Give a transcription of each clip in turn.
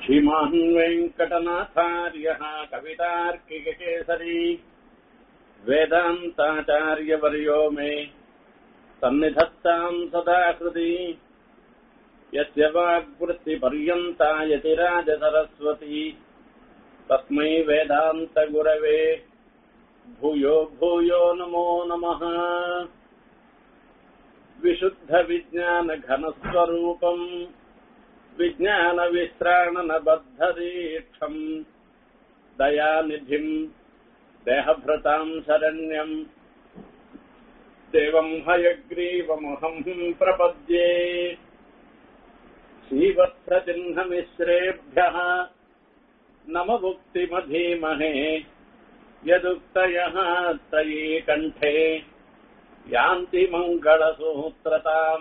श्रीमान् वेङ्कटनाथार्यः कवितार्किककेसरी वेदान्ताचार्यवर्यो मे सन्निधत्ताम् सदा हृदि यस्य वाग्वृत्तिपर्यन्ता यतिराजसरस्वती तस्मै वेदान्तगुरवे भूयो भूयो नमो नमः विशुद्धविज्ञानघनस्वरूपम् विज्ञानविश्राणनबद्धदीक्षम् दयानिधिम् देहभृताम् शरण्यम् देवम् हयग्रीवमहम् प्रपद्ये श्रीवत्सचिह्नमिश्रेभ्यः नमभुक्तिमधीमहे यदुक्तयः तयि कण्ठे யாந்தி மங்கள சூத்திரதாம்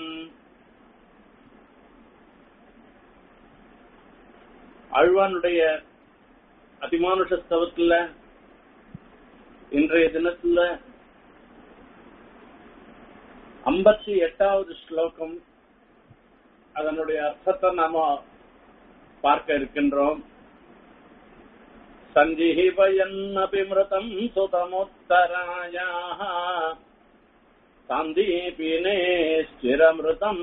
ஆழ்வானுடைய அதிமானுஷ ஸ்தவத்துல இன்றைய தினத்துல ஐம்பத்தி எட்டாவது ஸ்லோகம் அதனுடைய அர்த்தத்தை நாம பார்க்க இருக்கின்றோம் சஞ்சீவயன்னபி மிருதம் சுதமுத்தராயாः सान्दीपिने स्थिरमृतम्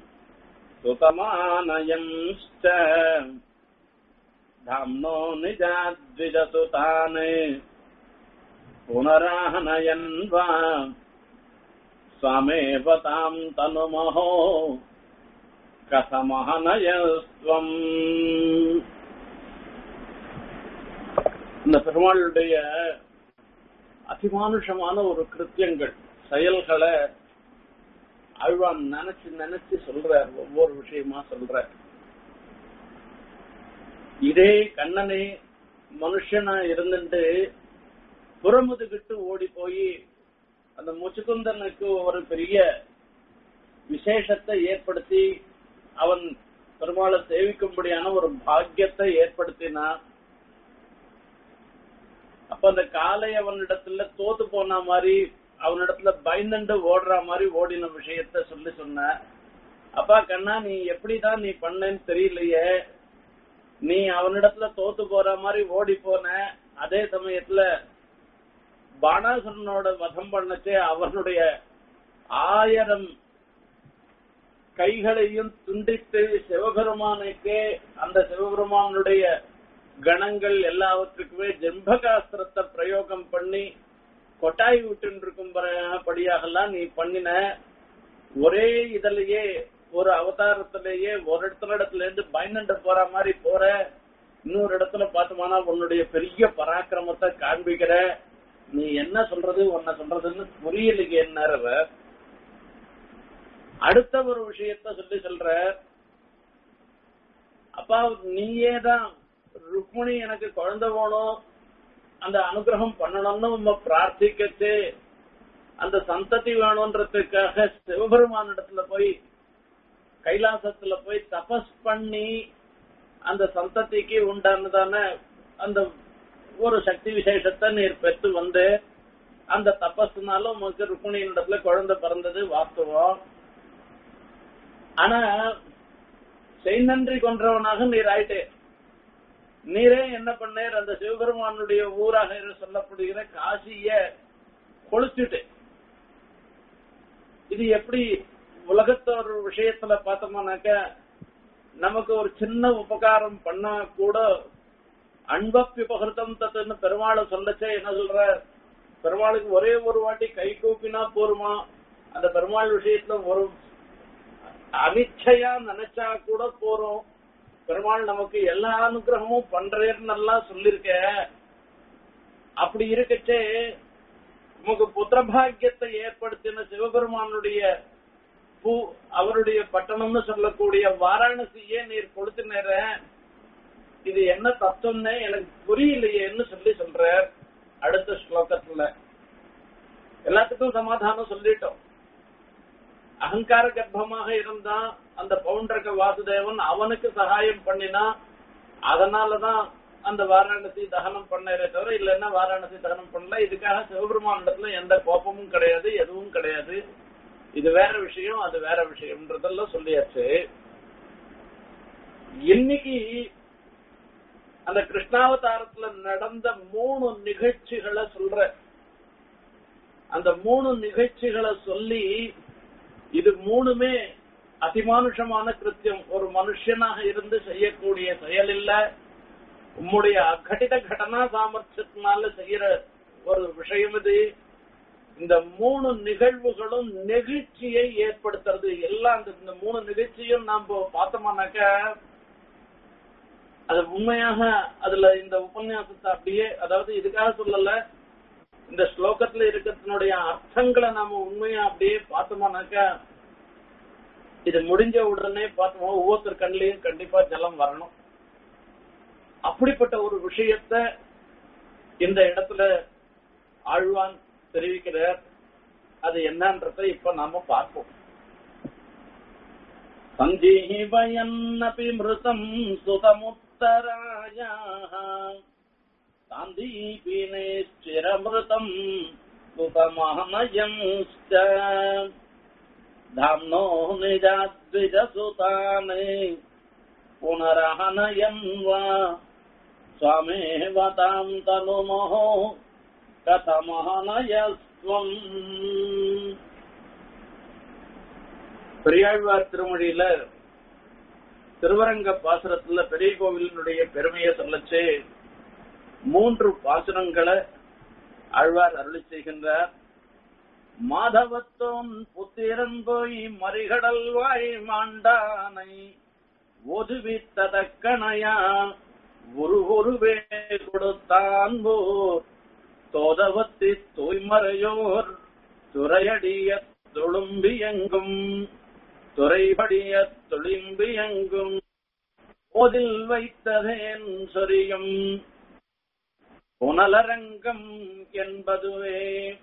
सुतमानयंश्च धाम्नो निजाद्विजसुतान् पुनराहनयन् वा स्वामेव ताम् तनुमहो கதமகனயஸ்வம் இந்த பெருமாளுடைய அதிமானுஷமான ஒரு கிருத்தியங்கள் செயல்களை ஆழ்வான் நினைச்சு நினைச்சு சொல்றார் ஒவ்வொரு விஷயமா சொல்றார் இதே கண்ணனே மனுஷனா இருந்துட்டு புறமுதுகிட்டு ஓடி போய் அந்த முச்சுக்குந்தனுக்கு ஒரு பெரிய விசேஷத்தை ஏற்படுத்தி அவன் பெருமாளை சேவிக்கும்படியான ஒரு பாக்கியத்தை ஏற்படுத்தினான் அப்ப அந்த காலை அவனிடத்துல தோத்து போன மாதிரி அவனிடத்துல பயந்துண்டு ஓடுற மாதிரி ஓடின விஷயத்த சொல்லி சொன்ன அப்பா கண்ணா நீ எப்படிதான் நீ பண்ணேன்னு தெரியலையே நீ அவனிடத்துல தோத்து போற மாதிரி ஓடி போன அதே சமயத்துல பாணாசுரனோட வதம் பண்ணச்சே அவனுடைய ஆயிரம் கைகளையும் துண்டித்து சிவபெருமானுக்கே அந்த சிவபெருமானுடைய கணங்கள் எல்லாவற்றுக்குமே ஜெம்பகாஸ்திரத்தை பிரயோகம் பண்ணி கொட்டாய் விட்டு இருக்கும் படியாகலாம் நீ பண்ணின ஒரே இதுலயே ஒரு அவதாரத்திலேயே ஒரு இடத்துல இடத்துல இருந்து பயனண்ட போற மாதிரி போற இன்னொரு இடத்துல பார்த்தோம்னா உன்னுடைய பெரிய பராக்கிரமத்தை காண்பிக்கிற நீ என்ன சொல்றது உன்ன சொல்றதுன்னு புரியலையே என்ன அடுத்த ஒரு விஷயத்த சொல்லி சொல்ற அப்பா நீயே தான் ருக்மிணி எனக்கு குழந்தை வேணும் அந்த அனுகிரகம் பண்ணணும்னு நம்ம பிரார்த்திக்கச்சு அந்த சந்ததி வேணும்ன்றதுக்காக சிவபெருமான இடத்துல போய் கைலாசத்துல போய் தபஸ் பண்ணி அந்த சந்ததிக்கு உண்டானதான அந்த ஒரு சக்தி விசேஷத்தை நீர் பெற்று வந்து அந்த தபஸ்னால உமக்கு ருக்மிணியின் இடத்துல குழந்தை பிறந்தது வாஸ்தவம் ஆனா செய்நன்றி கொன்றவனாக நீர் ஆயிட்டே நீரே என்ன பண்ணேர் அந்த சிவபெருமானுடைய ஊராக சொல்லப்படுகிற காசிய கொளுத்துட்டு இது எப்படி உலகத்தோட விஷயத்துல பார்த்தோம்னாக்க நமக்கு ஒரு சின்ன உபகாரம் பண்ணா கூட அன்பப்பிபகிருத்தம் தத்துன்னு பெருமாளை சொல்லச்சே என்ன சொல்ற பெருமாளுக்கு ஒரே ஒரு வாட்டி கை கூப்பினா போருமா அந்த பெருமாள் விஷயத்துல ஒரு அனிச்சையா நினைச்சா கூட போறோம் பெருமாள் நமக்கு எல்லா அனுகிரகமும் பண்றேன்னு எல்லாம் சொல்லிருக்க அப்படி இருக்கச்சே உமக்கு புத்திரபாகியத்தை ஏற்படுத்தின சிவபெருமானுடைய பூ அவருடைய பட்டணம்னு சொல்லக்கூடிய வாராணசியே நீர் கொடுத்து நேர இது என்ன தத்துவம்னு எனக்கு புரியலையேன்னு சொல்லி சொல்ற அடுத்த ஸ்லோகத்துல எல்லாத்துக்கும் சமாதானம் சொல்லிட்டோம் அகங்கார கர்ப்பமாக இருந்தா அந்த பவுண்டரக வாசுதேவன் அவனுக்கு சகாயம் பண்ணினா அதனாலதான் அந்த வாராணசி தகனம் பண்ணே தவிர இல்லைன்னா வாராணசி தகனம் பண்ணல இதுக்காக சிவபெருமானிடத்துல எந்த கோபமும் கிடையாது எதுவும் கிடையாது இது வேற விஷயம் அது வேற விஷயம்ன்றதெல்லாம் சொல்லியாச்சு இன்னைக்கு அந்த கிருஷ்ணாவதாரத்துல நடந்த மூணு நிகழ்ச்சிகளை சொல்ற அந்த மூணு நிகழ்ச்சிகளை சொல்லி இது மூணுமே அதிமானுஷமான கிருத்தியம் ஒரு மனுஷனாக இருந்து செய்யக்கூடிய செயல் இல்ல உம்முடைய அகடித கடனா சாமர்த்தியத்தினால செய்யற ஒரு விஷயம் இது இந்த மூணு நிகழ்வுகளும் நெகிழ்ச்சியை ஏற்படுத்துறது எல்லாம் அந்த இந்த மூணு நிகழ்ச்சியும் நாம பார்த்தோம்னாக்க அது உண்மையாக அதுல இந்த உபன்யாசத்தை அப்படியே அதாவது இதுக்காக சொல்லல இந்த ஸ்லோகத்துல இருக்கிறதுனுடைய அர்த்தங்களை நாம உண்மையா அப்படியே பார்த்தோம்னாக்கா இது முடிஞ்ச உடனே பார்த்தோம் ஒவ்வொருத்தர் கண்ணிலையும் கண்டிப்பா ஜலம் வரணும் அப்படிப்பட்ட ஒரு விஷயத்த இந்த இடத்துல ஆழ்வான் தெரிவிக்கிறார் அது என்னன்றத இப்ப நாம பார்ப்போம் சஞ்சீவயன்னபி மிருதம் சுதமுத்தராயா சாந்தீபினேச்சிரமிருதம் சுதமஹனயம்ஸ்ச धाम्नो निजाद्विजसुतानि पुनरहनयन् वा स्वामेव ताम् तनुमः कथमहनयस्त्वम् பெரியாழ்வார் திருமொழியில திருவரங்க பாசுரத்துல பெரிய கோவிலினுடைய பெருமையை சொல்லச்சு மூன்று பாசுரங்களை ஆழ்வார் அருளி செய்கின்றார் மாதவத்தோன் புத்திரன் போய் மறிகடல் வாய் மாண்டானை ஒதுவித்ததக்கணையா ஒரு ஒருவே கொடுத்தான் போர் தோதவத்தி தூய்மறையோர் துறையடிய துளும்பியங்கும் துறைபடிய துளிம்பியங்கும் ஓதில் வைத்ததேன் சொரியும் புனலரங்கம் என்பதுவே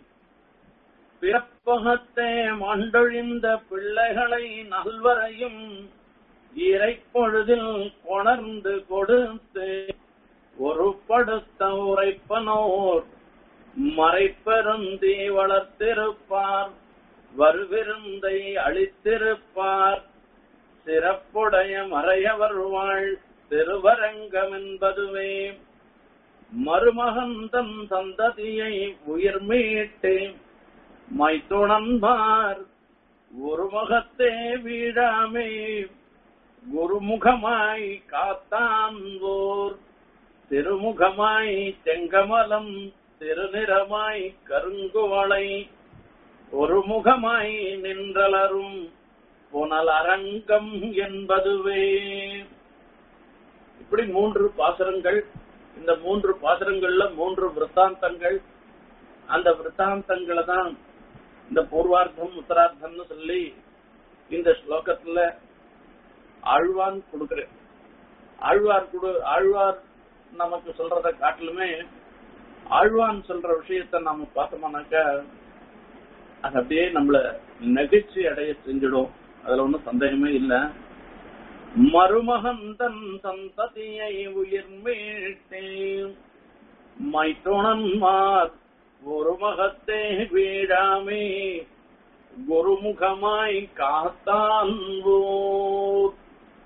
பிறப்பகத்தே மாண்டொழிந்த பிள்ளைகளை நல்வரையும் இறைப்பொழுதில் கொணர்ந்து கொடுத்து ஒரு படுத்த உரைப்பனோர் மறைப்பெருந்தி வளர்த்திருப்பார் வருவிருந்தை அளித்திருப்பார் சிறப்புடைய மறையவர் வாழ் திருவரங்கம் என்பதுவே மருமகந்தன் சந்ததியை உயிர் மீட்டேன் மைத்துணன்பார் ஒரு முகத்தே வீழாமே குருமுகமாய் காத்தான் ஓர் திருமுகமாய் செங்கமலம் திருநிறமாய் கருங்குவளை ஒரு முகமாய் நின்றலரும் புனல் அரங்கம் என்பதுவே இப்படி மூன்று பாசுரங்கள் இந்த மூன்று பாசுரங்கள்ல மூன்று விற்த்தாந்தங்கள் அந்த விற்த்தாந்தங்களை தான் இந்த பூர்வார்த்தம் உத்தரார்த்தம்னு சொல்லி இந்த ஸ்லோகத்துல ஆழ்வான் கொடுக்கிறேன் ஆழ்வார் கொடு ஆழ்வார் நமக்கு சொல்றத காட்டிலுமே ஆழ்வான் சொல்ற விஷயத்த நாம பார்த்தோம்னாக்க அது அப்படியே நம்மள நெகிழ்ச்சி அடைய செஞ்சிடும் அதுல ஒன்றும் சந்தேகமே இல்லை மருமகந்தன் சந்ததியை உயிர் மீட்டேன் மைத்துணன்மார் ஒரு மகத்தே வீழாமே குருமுகமாய் காத்தான் ஊர்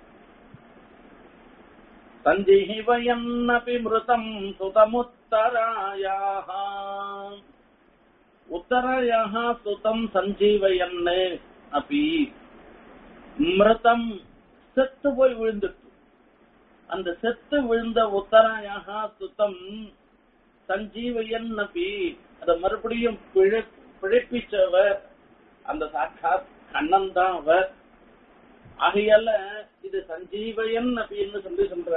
சஞ்சீவயன்னபி மிருதம் சுதமுத்தராயாः உத்தராயாः சுதம் சஞ்சீவயன் அப்பி மிருதம் செத்து போய் விழுந்துட்டு அந்த செத்து விழுந்த உத்தராயாக சுத்தம் சஞ்சீவயன் அப்பி அத மறுபடியும் பிழை பிழைப்பிச்சவர் அந்த சாட்சாத் கண்ணன் தான் அவர் ஆகையால இது சஞ்சீவயன் அப்படின்னு சொல்லி சொல்ற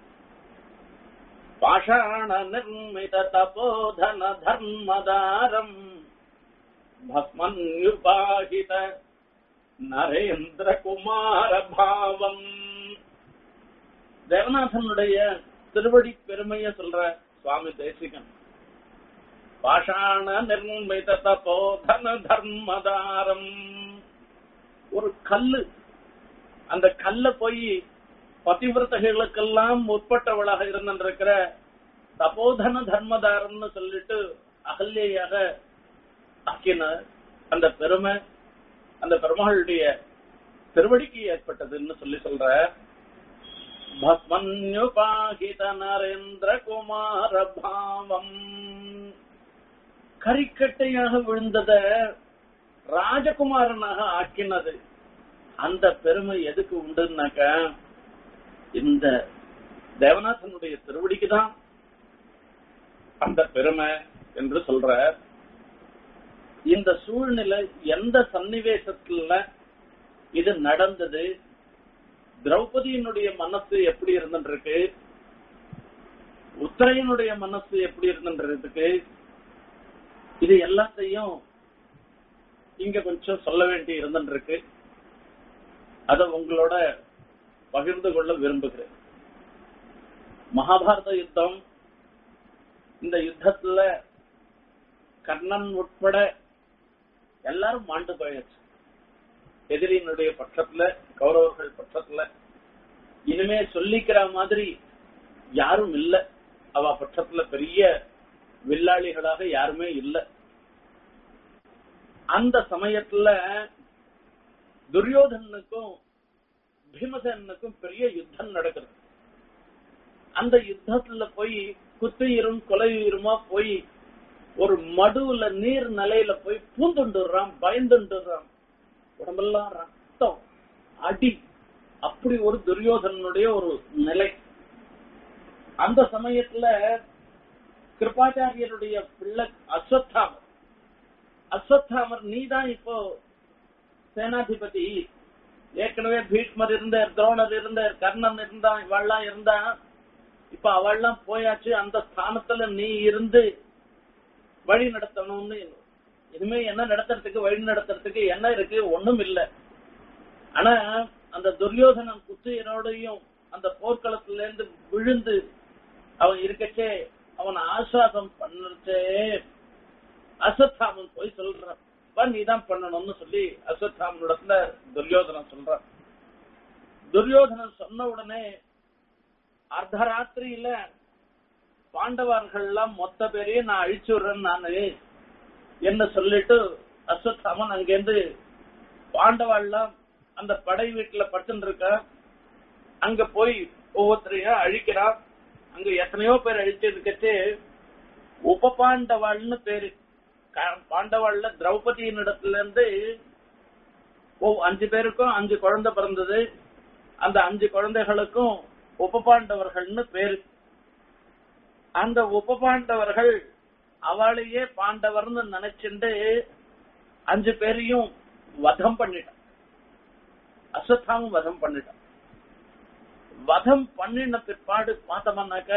பாஷாண நிர்மித தபோதன தர்மதாரம் பஸ்மன்யுபாகித நரேந்திர குமார பாவம் தேவநாதனுடைய திருவடி பெருமைய சொல்ற சுவாமி தேசிகன் பாஷாண நிர்மித தபோதன தர்மதாரம் ஒரு கல்லு அந்த கல்ல போய் பதிவிரதைகளுக்கெல்லாம் முற்பட்டவளாக இருந்திருக்கிற தபோதன தர்மதாரம்னு சொல்லிட்டு அகல்யாக ஆக்கின அந்த பெருமை அந்த பெருமாளுடைய திருவடிக்கு ஏற்பட்டதுன்னு சொல்லி சொல்ற பஸ்மன்யுபாகித நரேந்திர குமார பாவம் கரிக்கட்டையாக விழுந்தத ராஜகுமாரனாக ஆக்கினது அந்த பெருமை எதுக்கு உண்டுனாக்க இந்த தேவநாதனுடைய திருவடிக்கு தான் அந்த பெருமை என்று சொல்ற இந்த சூழ்நிலை எந்த சன்னிவேசத்துல இது நடந்தது திரௌபதியினுடைய மனசு எப்படி இருந்துருக்கு உத்தரையனுடைய மனசு எப்படி இருந்துருக்கு இது எல்லாத்தையும் இங்க கொஞ்சம் சொல்ல வேண்டி இருந்துருக்கு அத உங்களோட பகிர்ந்து கொள்ள விரும்புகிறேன் மகாபாரத யுத்தம் இந்த யுத்தத்துல கர்ணன் உட்பட எல்லாரும் மாண்டு போயாச்சு எதிரியினுடைய பட்சத்துல கௌரவர்கள் பட்சத்துல இனிமே சொல்லிக்கிற மாதிரி யாரும் இல்ல அவ பட்சத்துல பெரிய வில்லாளிகளாக யாருமே இல்ல அந்த சமயத்துல துரியோதனுக்கும் பீமசேனுக்கும் பெரிய யுத்தம் நடக்குது அந்த யுத்தத்துல போய் குத்துயிரும் கொலையுயிருமா போய் ஒரு மடுவுல நீர் நிலையில போய் பூந்துண்டுறான் பயந்துண்டுறான் உடம்பெல்லாம் ரத்தம் அடி அப்படி ஒரு துரியோதனனுடைய ஒரு நிலை அந்த சமயத்துல கிருபாச்சாரியருடைய பிள்ளை அஸ்வத்தாமர் அஸ்வத்தாமர் நீதான் இப்போ சேனாதிபதி ஏற்கனவே பீஷ்மர் இருந்தார் துரோணர் இருந்தார் கர்ணன் இருந்தா இவெல்லாம் இருந்தா இப்ப அவள்லாம் போயாச்சு அந்த ஸ்தானத்துல நீ இருந்து வழி நடத்தணும்னு இனிமே என்ன நடத்துறதுக்கு வழி நடத்துறதுக்கு என்ன இருக்கு ஒண்ணும் இல்ல ஆனா அந்த துரியோதனன் குத்துயரோடையும் அந்த போர்க்களத்துல இருந்து விழுந்து அவன் இருக்கச்சே அவன் ஆஸ்வாதம் பண்ணச்சே அஸ்வத்தாமன் போய் சொல்றான் வா நீ தான் பண்ணணும்னு சொல்லி அஸ்வத்தாமனிடத்துல துரியோதனன் சொல்றான் துரியோதனன் சொன்ன உடனே அர்த்தராத்திரியில பாண்டவர்கள்லாம் மொத்த பேரையும் நான் அழிச்சு விடுறேன் நானு என்ன சொல்லிட்டு அஸ்வத்தாமன் அங்கேருந்து பாண்டவாள்லாம் அந்த படை வீட்டுல படுத்துட்டு இருக்கா அங்க போய் ஒவ்வொருத்தரையா அழிக்கிறான் அங்க எத்தனையோ பேர் அழிச்சிருக்கச்சு உப பாண்டவாள்னு பேரு க- பாண்டவாள்ல திரௌபதியின் இடத்துல இருந்து ஒவ்- அஞ்சு பேருக்கும் அஞ்சு குழந்தை பிறந்தது அந்த அஞ்சு குழந்தைகளுக்கும் உப பாண்டவர்கள்னு பேரு அந்த உப பாண்டவர்கள் அவளையே பாண்டவர்னு நினைச்சுண்டு அஞ்சு பேரையும் வதம் பண்ணிட்டான் அஸ்வத்தாமும் வதம் பண்ணிட்டான் வதம் பண்ணின பிற்பாடு பார்த்தோம்னாக்க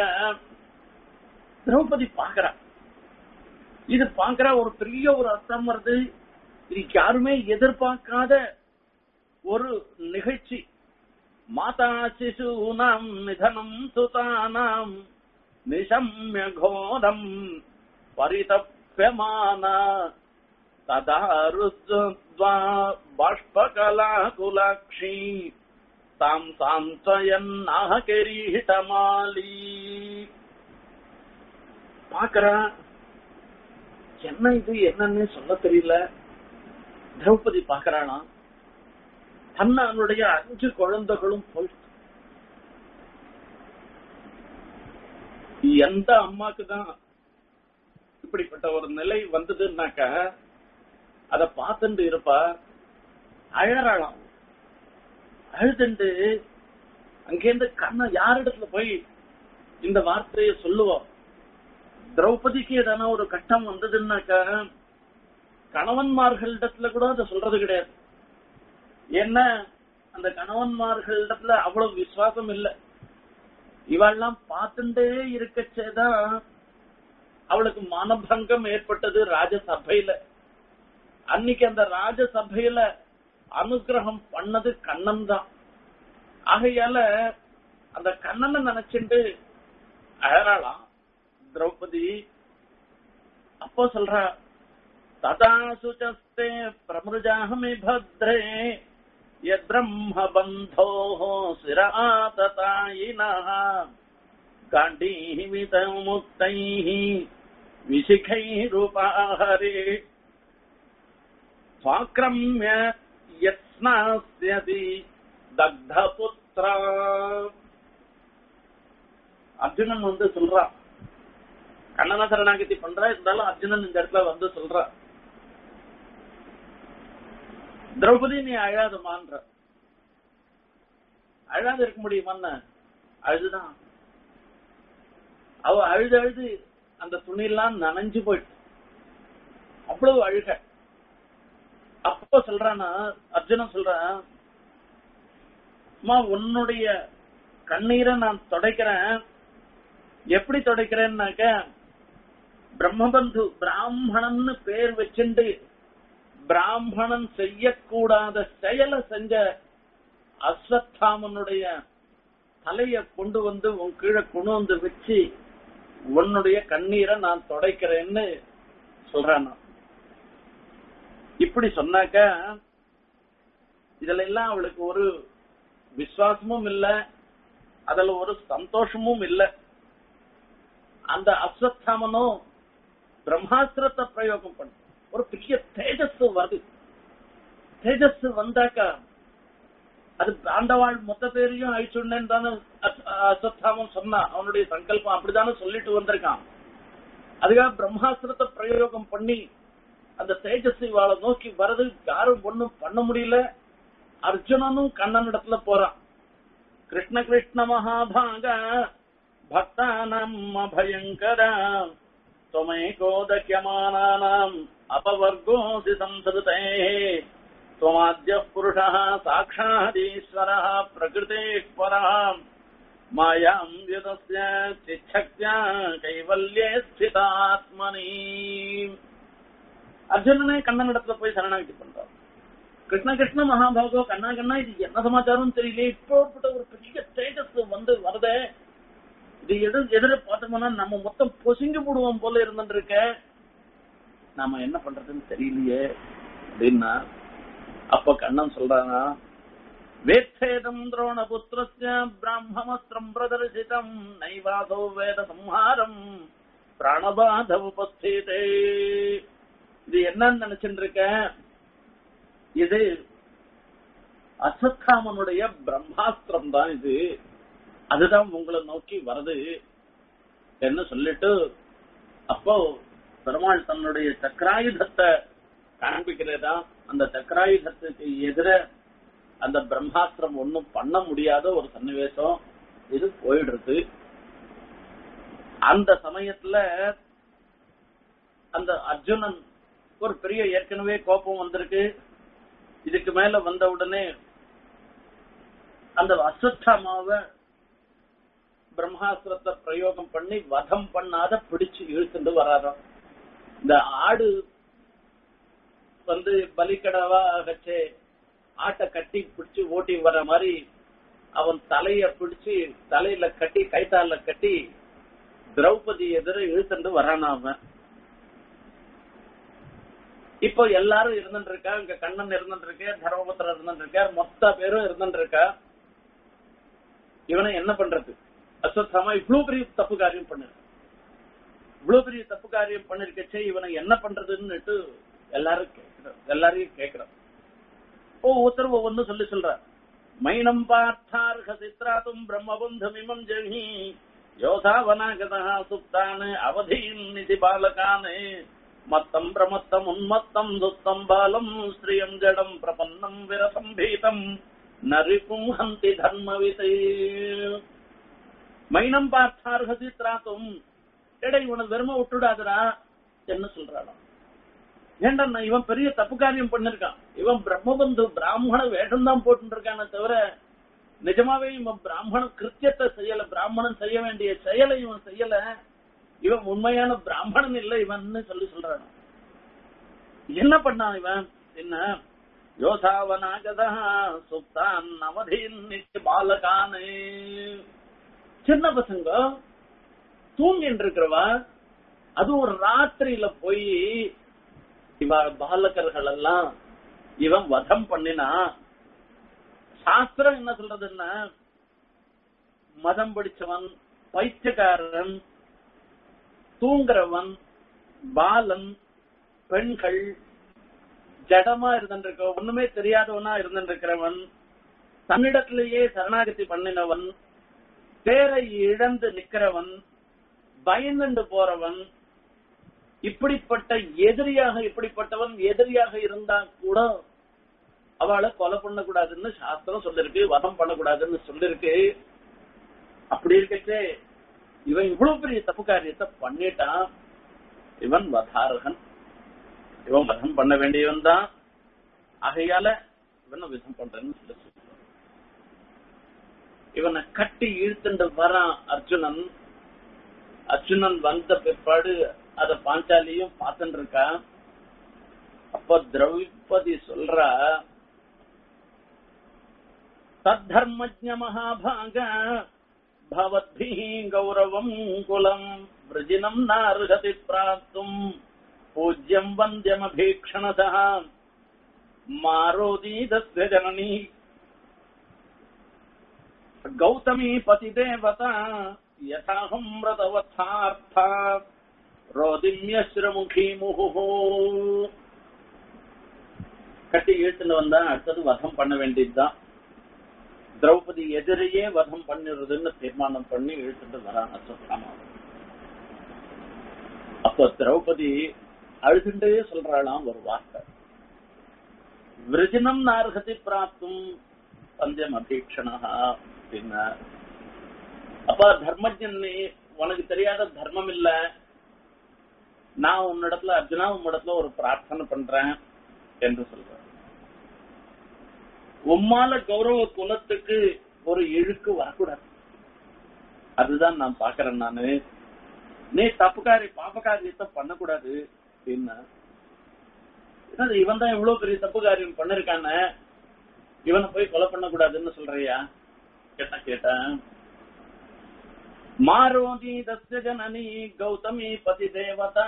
திரௌபதி பாக்குறா இது பாக்குறா ஒரு பெரிய ஒரு அர்த்தம் வருது இது யாருமே எதிர்பார்க்காத ஒரு நிகழ்ச்சி மாதா சிசூனாம் நிதனம் சுதானாம் நிசம்ய கோரம் பரிதப்பியமானா ததா ருத்வா பாஷ்பகலாகுலாட்சி தாம் சாந்தயன்னாக கிரீட்டமாலி பாக்குறா என்ன இது என்னன்னு சொல்ல தெரியல திரௌபதி பாக்குறானா தன்னுடைய அஞ்சு குழந்தைகளும் போயிட்டு எந்த அம்மாக்கு தான் இப்படிப்பட்ட ஒரு நிலை வந்ததுன்னாக்க அத பார்த்துட்டு இருப்பா அழறாளாம் அழுதுண்டு அங்கேருந்து கண்ண யாரிடத்துல போய் இந்த வார்த்தையை சொல்லுவோம் திரௌபதிக்கு எதனா ஒரு கட்டம் வந்ததுன்னாக்க கணவன்மார்களிடத்துல கூட அதை சொல்றது கிடையாது ஏன்னா அந்த கணவன்மார்களிடத்துல அவ்வளவு விசுவாசம் இல்ல இவெல்லாம் பார்த்துட்டே இருக்கச்சேதான் அவளுக்கு மனபங்கம் ஏற்பட்டது ராஜசபையில அன்னைக்கு அந்த ராஜசபையில அனுகிரகம் பண்ணது கண்ணன் தான் ஆகையால அந்த கண்ணனை நினைச்சுட்டு அழறாளாம் திரௌபதி அப்போ சொல்றா ததா சுச்சஸ்தே பிரமிருஜாஹமி பத்ரே யத்ரம்ம பந்தோ சிராததாயினः காண்டீவித முக்தைः விசிகைருபாஹரே स्वाक्रम्य यत्स्नास्यति दग्धपुत्रा அர்ஜுனன் வந்து சொல்றான் கண்ணன சரணாகதி பண்றா இருந்தாலும் அர்ஜுனன் இந்த இடத்துல வந்து சொல்றான் திரௌபதி நீ அழாதமான்ற அழாத இருக்க முடியுமான்னு அழுதுதான் அவ அழுது அழுது அந்த துணியெல்லாம் நனைஞ்சு போயிட்டு அவ்வளவு அழுக அப்போ சொல்றானா அர்ஜுனன் சொல்றான் அம்மா உன்னுடைய கண்ணீரை நான் துடைக்கிறேன் எப்படி துடைக்கிறேன்னாக்க பிரம்மபந்து பிராமணன்னு பேர் வச்சுண்டு பிராமணன் செய்யக்கூடாத செயலை செஞ்ச அஸ்வத்தாமனுடைய தலைய கொண்டு வந்து உன் கீழே கொண்டு வந்து வச்சு உன்னுடைய கண்ணீரை நான் துடைக்கிறேன்னு சொல்றான் நான். இப்படி சொன்னாக்க இதுல எல்லாம் அவளுக்கு ஒரு விசுவாசமும் இல்ல அதுல ஒரு சந்தோஷமும் இல்ல அந்த அஸ்வத்தாமனும் பிரம்மாஸ்திரத்தை பிரயோகம் பண்ண ஒரு பெரிய தேஜஸ் வருது தேஜஸ் வந்தாக்கா அது ஆண்டவாள் மொத்த பேரையும் அழிச்சுடனேன்னு தானே அஸ்- அஸ்வத்தாமன் சொன்னான் அவனுடைய சங்கல்பம் அப்படித்தானே சொல்லிட்டு வந்திருக்கான் அதுக்காக பிரம்மாஸ்திரத்தை பிரயோகம் பண்ணி அந்த தேஜஸ் இவாளை நோக்கி வரது யாரும் ஒண்ணும் பண்ண முடியல அர்ஜுனனும் கண்ணன் இடத்துல போறான் கிருஷ்ண கிருஷ்ண மகாபாக பக்தானாம் அபயங்கர त्वमैकोदक्यमानानाम् अपवर्गोऽसि संसृते त्वमाद्यः पुरुषः साक्षादीश्वरः प्रकृतेः परः मायाम् व्यतस्य चिच्छक्त्या कैवल्ये स्थितात्मनि அர்ஜுனனே கண்ணன் இடத்துல போய் சரணாகதி பண்றான் கிருஷ்ண கிருஷ்ண மகாபாகோ கண்ணா கண்ணா இது என்ன சமாச்சாரம் தெரியல இப்போப்பட்ட ஒரு பெரிய ஸ்டேட்டஸ் வந்து வருதே இது எது எதிர பார்த்தோம்னா நம்ம மொத்தம் பொசுங்கி போடுவோம் போல இருந்துருக்க நாம என்ன பண்றதுன்னு தெரியலையே அப்படின்னா அப்ப கண்ணன் சொல்றாங்க வேத்தேதம் துரோண புத்திரஸ்ய பிராமமஸ்திரம் பிரதர்சிதம் நைவாதோ வேத சம்ஹாரம் பிராணபாத உபஸ்தீதே இது என்னன்னு நினைச்சுட்டு இருக்க இது அசத்தாமனுடைய பிரம்மாஸ்திரம் தான் இது அதுதான் உங்களை நோக்கி வருது என்று சொல்லிட்டு அப்போ பெருமாள் தன்னுடைய சக்கராயுதத்தை காண்பிக்கிறதா அந்த சக்கராயுதத்துக்கு எதிர அந்த பிரம்மாஸ்திரம் ஒண்ணும் பண்ண முடியாத ஒரு சன்னிவேசம் இது போயிடுறது அந்த சமயத்துல அந்த அர்ஜுனன் ஒரு பெரிய ஏற்கனவே கோபம் வந்திருக்கு இதுக்கு மேல வந்த உடனே அந்த அஸ்வத்தாமாவை பிரம்மாஸ்திரத்தை பிரயோகம் பண்ணி வதம் பண்ணாத பிடிச்சு இழுத்துட்டு வராராம் இந்த ஆடு வந்து பலிக்கடவா வச்சு ஆட்டை கட்டி பிடிச்சு ஓட்டி வர மாதிரி அவன் தலைய பிடிச்சு தலையில கட்டி கைத்தால கட்டி திரௌபதி எதிர இழுத்துட்டு வரானா அவன் இப்போ எல்லாரும் இருந்துட்டு இருக்கா இங்க கண்ணன் இருந்துட்டு இருக்க தர்மபுத்திரர் இருந்துட்டு இருக்கார் மொத்த பேரும் இருந்துட்டு இருக்கா இவனை என்ன பண்றது அஸ்வத்தாமா இவ்வளவு பெரிய தப்பு காரியம் பண்ணு இவ்வளவு பெரிய தப்பு காரியம் பண்ணிருக்கச்சே இவனை என்ன பண்றதுன்னுட்டு எல்லாரும் கேட்கிறோம் எல்லாரையும் கேட்கிறோம் ஓ ஒருத்தர் ஒவ்வொன்னு சொல்லி சொல்ற மைனம் பார்த்தார்ஹ சித்ராத்தும் பிரம்மபந்தமிமம் ஜெகி யோதாவனாகதா சுப்தான் அவதீன் நிதி பாலகான் மத்தம் பிரமத்தம் உன்மத்தம் சுத்தம் பாலம் ஸ்ரீயம் ஜடம் பிரபன்னம் விரசம்பீதம் நரிக்கும் ஹந்தி தர்மவிதை மைனம் பார்த்தார்ஹதி திராத்தும் எடை இவனை வெறும விட்டுடாதடா என்ன சொல்றாளாம் ஏண்டா நான் இவன் பெரிய தப்பு காரியம் பண்ணிருக்கான் இவன் பிரம்மபந்து பிராமண வேஷம் தான் போட்டு இருக்கானே தவிர நிஜமாவே இவன் பிராமண கிருத்தியத்தை செய்யல பிராமணன் செய்ய வேண்டிய செயலை இவன் செய்யல இவன் உண்மையான பிராமணன் இல்ல இவன் சொல்லி சொல்றான் என்ன பண்ணான் இவன் என்ன யோசாவனாகதா சுப்தான் அவதீன் நித்திய பாலகானு சின்ன பசங்க தூங்கிட்டு இருக்கிறவா அது ஒரு ராத்திரியில போய் இவ பாலகர்கள் எல்லாம் இவன் வதம் பண்ணினா சாஸ்திரம் என்ன சொல்றதுன்னா மதம் பிடிச்சவன் பைத்தியக்காரன் தூங்குறவன் பாலன் பெண்கள் ஜடமா இருந்திருக்க ஒண்ணுமே தெரியாதவனா இருந்திருக்கிறவன் தன்னிடத்திலேயே சரணாகதி பண்ணினவன் தேரை இழந்து நிக்கிறவன் பயந்துண்டு போறவன் இப்படிப்பட்ட எதிரியாக இப்படிப்பட்டவன் எதிரியாக இருந்தா கூட அவளை கொலை பண்ணக்கூடாதுன்னு சாஸ்திரம் சொல்லிருக்கு வதம் பண்ணக்கூடாதுன்னு சொல்லிருக்கு அப்படி இருக்கச்சே இவன் இவ்வளவு பெரிய தப்பு காரியத்தை பண்ணிட்டான் இவன் வதாரகன் இவன் வதம் பண்ண வேண்டியவன் தான் ஆகையால இவனை விதம் பண்றேன்னு சொல்லி சொல்றான் இவனை கட்டி இழுத்துண்டு வரான் அர்ஜுனன் அர்ஜுனன் வந்த பிற்பாடு அத பாஞ்சாலியும் பார்த்துட்டு இருக்கா அப்ப திரௌபதி சொல்றா தத்தர்மஜ மகாபாக பவத்பிः கௌரவம் குலம் விரஜினம் நார்ஹதி பிராப்தும் பூஜ்யம் வந்தியமபீக்ஷணதः மாரோதீதஸ்ய ஜனனி गौतमी पतिदेवता यथाहं व्रतवत्थार्था ரோதிம்யஸ்ரமுகி முகுஹோ கட்டி இழுத்துன்னு வந்தா அடுத்தது வதம் பண்ண வேண்டியதுதான் திரௌபதி எதிரையே வதம் பண்ணிடுறதுன்னு தீர்மானம் பண்ணி இழுத்துட்டு வரான் அஸ்வத்தாமா அப்போ திரௌபதி அழுதுண்டே சொல்றாளாம் ஒரு வார்த்தை விரஜனம் நார்ஹதி பிராப்தும் பந்தயம் அபீக்ஷணா அப்படின்னா அப்ப தர்மஜன் நீ உனக்கு தெரியாத தர்மம் இல்ல நான் உன்னிடத்துல அர்ஜுனா உன்னிடத்துல ஒரு பிரார்த்தனை பண்றேன் என்று சொல்றேன் உம்மால கௌரவ குலத்துக்கு ஒரு இழுக்கு வரக்கூடாது அதுதான் நான் பாக்குறேன் நானு நீ தப்புக்காரி பாப்பகாரியத்தை பண்ணக்கூடாது அப்படின்னா என்னது இவன் தான் இவ்வளவு பெரிய தப்பு காரியம் பண்ணிருக்கானே இவனை போய் கொலை பண்ணக்கூடாதுன்னு சொல்றியா கேட்டா கேட்டேன் மாரோதி தஸ்ய ஜனனி கௌதமி பதி தேவதா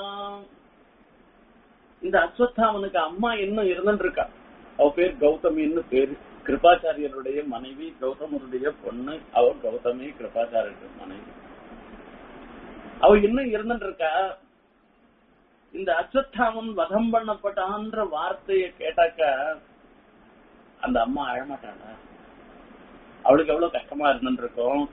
இந்த அஸ்வத்தாமனுக்கு அம்மா இன்னும் இருந்துட்டு இருக்கா அவ பேர் கௌதமின்னு பேரு கிருபாச்சாரியருடைய மனைவி கௌதமருடைய பொண்ணு அவ கௌதமி கிருபாச்சாரியருடைய மனைவி அவ இன்னும் இருந்துட்டு இருக்கா இந்த அஸ்வத்தாமன் வதம் பண்ணப்பட்டான்ற வார்த்தையை கேட்டாக்க அந்த அம்மா அழமாட்டாளா அவளுக்கு எவ்வளவு கஷ்டமா இருந்துட்டு இருக்கும்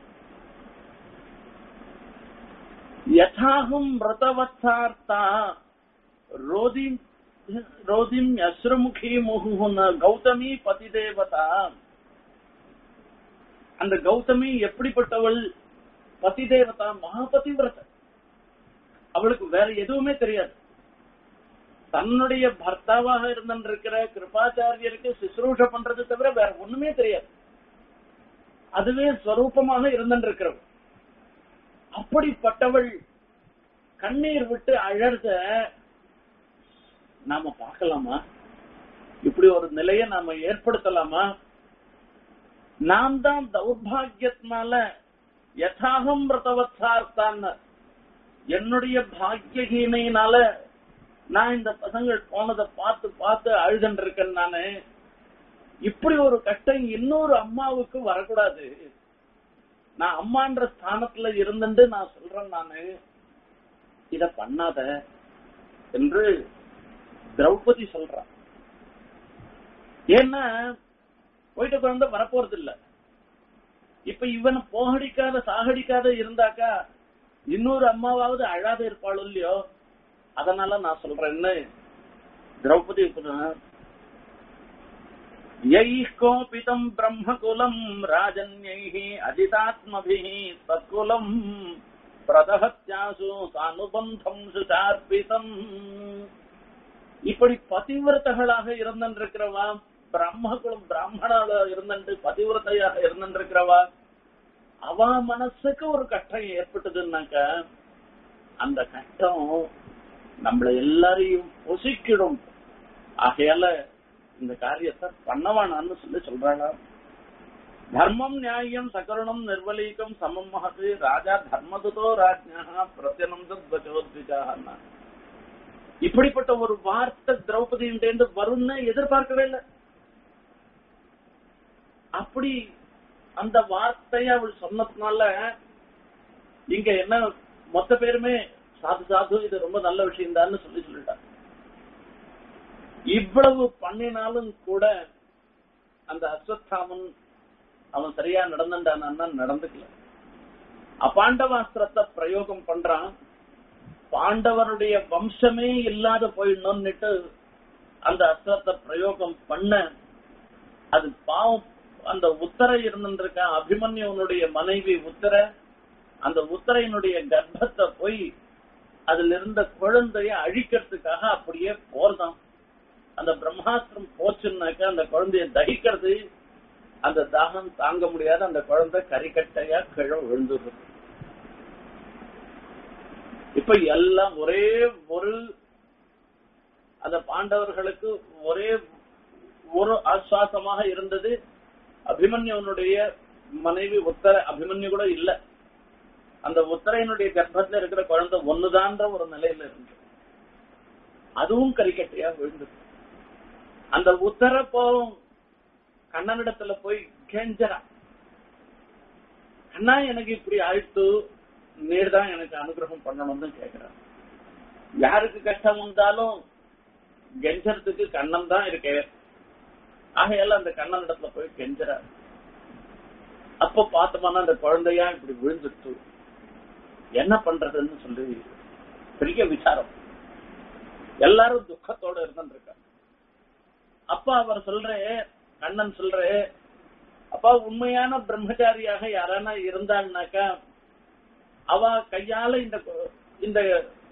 யதாகும் விரதவத்தார்த்தா ரோதிம் ரோதிம் அஸ்ரமுகி முகுன கௌதமி பதிதேவதா அந்த கௌதமி எப்படிப்பட்டவள் பதிதேவதா மகாபதிவிரத அவளுக்கு வேற எதுவுமே தெரியாது தன்னுடைய பர்த்தாவாக இருந்திருக்கிற கிருபாச்சாரியருக்கு சுசுரூஷ பண்றது தவிர வேற ஒண்ணுமே தெரியாது அதுவே ஸ்வரூபமாக இருந்திருக்கிறவள் அப்படிப்பட்டவள் கண்ணீர் விட்டு அழறத நாம பார்க்கலாமா இப்படி ஒரு நிலையை நாம ஏற்படுத்தலாமா நாம் தான் தௌர்பாகியத்தினால யதாகம் விரதவத்சார்த்தான் என்னுடைய பாக்கியஹீனையினால நான் இந்த பசங்கள் போனதை பார்த்து பார்த்து அழுதுன்னு இருக்கேன் நானு இப்படி ஒரு கஷ்டம் இன்னொரு அம்மாவுக்கு வரக்கூடாது நான் அம்மான்ற ஸ்தானத்துல இருந்துட்டு நான் சொல்றேன் நானு இத பண்ணாத என்று திரௌபதி சொல்றான் ஏன்னா போயிட்டு குழந்தை வரப்போறது இல்ல இப்ப இவனை போகடிக்காத சாகடிக்காத இருந்தாக்கா இன்னொரு அம்மாவாவது அழாத இருப்பாளோ இல்லையோ அதனால நான் சொல்றேன்னு திரௌபதி यैः कोपितम् ब्रह्मकुलम् राजन्यैः अजितात्मभिः तत्कुलम् பிரதஹத்யாசு சானுபந்தம் சுசார்பிதம் இப்படி பதிவிரதர்களாக இருந்திருக்கிறவா பிரம்மகுலம் பிராமணாக இருந்துட்டு பதிவிரதையாக இருந்திருக்கிறவா அவ மனசுக்கு ஒரு கஷ்டம் ஏற்பட்டதுன்னாக்க அந்த கஷ்டம் நம்மள எல்லாரையும் பொசிக்கிடும் ஆகையால இந்த காரியத்தை பண்ணவானான்னு சொல்லி சொல்றாளா தர்மம் நியாயம் சகருணம் நிர்வலீகம் சமம் மகது ராஜா தர்மதுதோ ராஜ்யா பிரத்யனந்தத்வச்சோத்விஜாக இப்படிப்பட்ட ஒரு வார்த்தை திரௌபதியின்டேந்து வரும்னு எதிர்பார்க்கவே இல்லை அப்படி அந்த வார்த்தைய அவள் சொன்னதுனால இங்க என்ன மொத்த பேருமே சாது சாது இது ரொம்ப நல்ல விஷயம் தான் சொல்லி சொல்லிட்டாங்க இவ்வளவு பண்ணினாலும் கூட அந்த அஸ்வத்தாமன் அவன் சரியா நடந்துட்டானா நடந்துக்கல அபாண்டவாஸ்திரத்தை பிரயோகம் பண்றான் பாண்டவருடைய வம்சமே இல்லாத போயிடணும்னுட்டு அந்த அஸ்திரத்தை பிரயோகம் பண்ண அது பாவம் அந்த உத்தர இருந்திருக்க அபிமன்யுவனுடைய மனைவி உத்தர அந்த உத்தரையினுடைய கர்ப்பத்தை போய் அதுல இருந்த குழந்தைய அழிக்கிறதுக்காக அப்படியே போர்தான் அந்த பிரம்மாஸ்திரம் போச்சுன்னாக்க அந்த குழந்தைய தகிக்கிறது அந்த தாகம் தாங்க முடியாத அந்த குழந்தை கரிக்கட்டையா கிழ விழுந்துடுது இப்ப எல்லாம் ஒரே ஒரு அந்த பாண்டவர்களுக்கு ஒரே ஒரு ஆஸ்வாசமாக இருந்தது அபிமன்யுவனுடைய மனைவி உத்தர அபிமன்யு கூட இல்ல அந்த உத்தரையினுடைய கர்ப்பத்துல இருக்கிற குழந்தை ஒண்ணுதான்ற ஒரு நிலையில இருந்து அதுவும் கரிக்கட்டையா விழுந்தது அந்த உத்தர போவும் கண்ணனிடத்துல போய் கெஞ்சரா கண்ணா எனக்கு இப்படி ஆயிடுத்து நீர் தான் எனக்கு அனுகிரகம் பண்ணணும்னு கேக்குறான் யாருக்கு கஷ்டம் வந்தாலும் கெஞ்சறதுக்கு கண்ணன் தான் இருக்கே ஆகையால அந்த கண்ணன் இடத்துல போய் கெஞ்சறார் அப்ப பார்த்தோம்னா அந்த குழந்தையா இப்படி விழுந்துட்டு என்ன பண்றதுன்னு சொல்லி பெரிய விசாரம் எல்லாரும் துக்கத்தோட இருந்துருக்காங்க அப்ப அவர் சொல்ற கண்ணன் சொல்ற அப்பா உண்மையான பிரம்மச்சாரியாக யாரானா இருந்தான்னாக்கா அவ கையால இந்த இந்த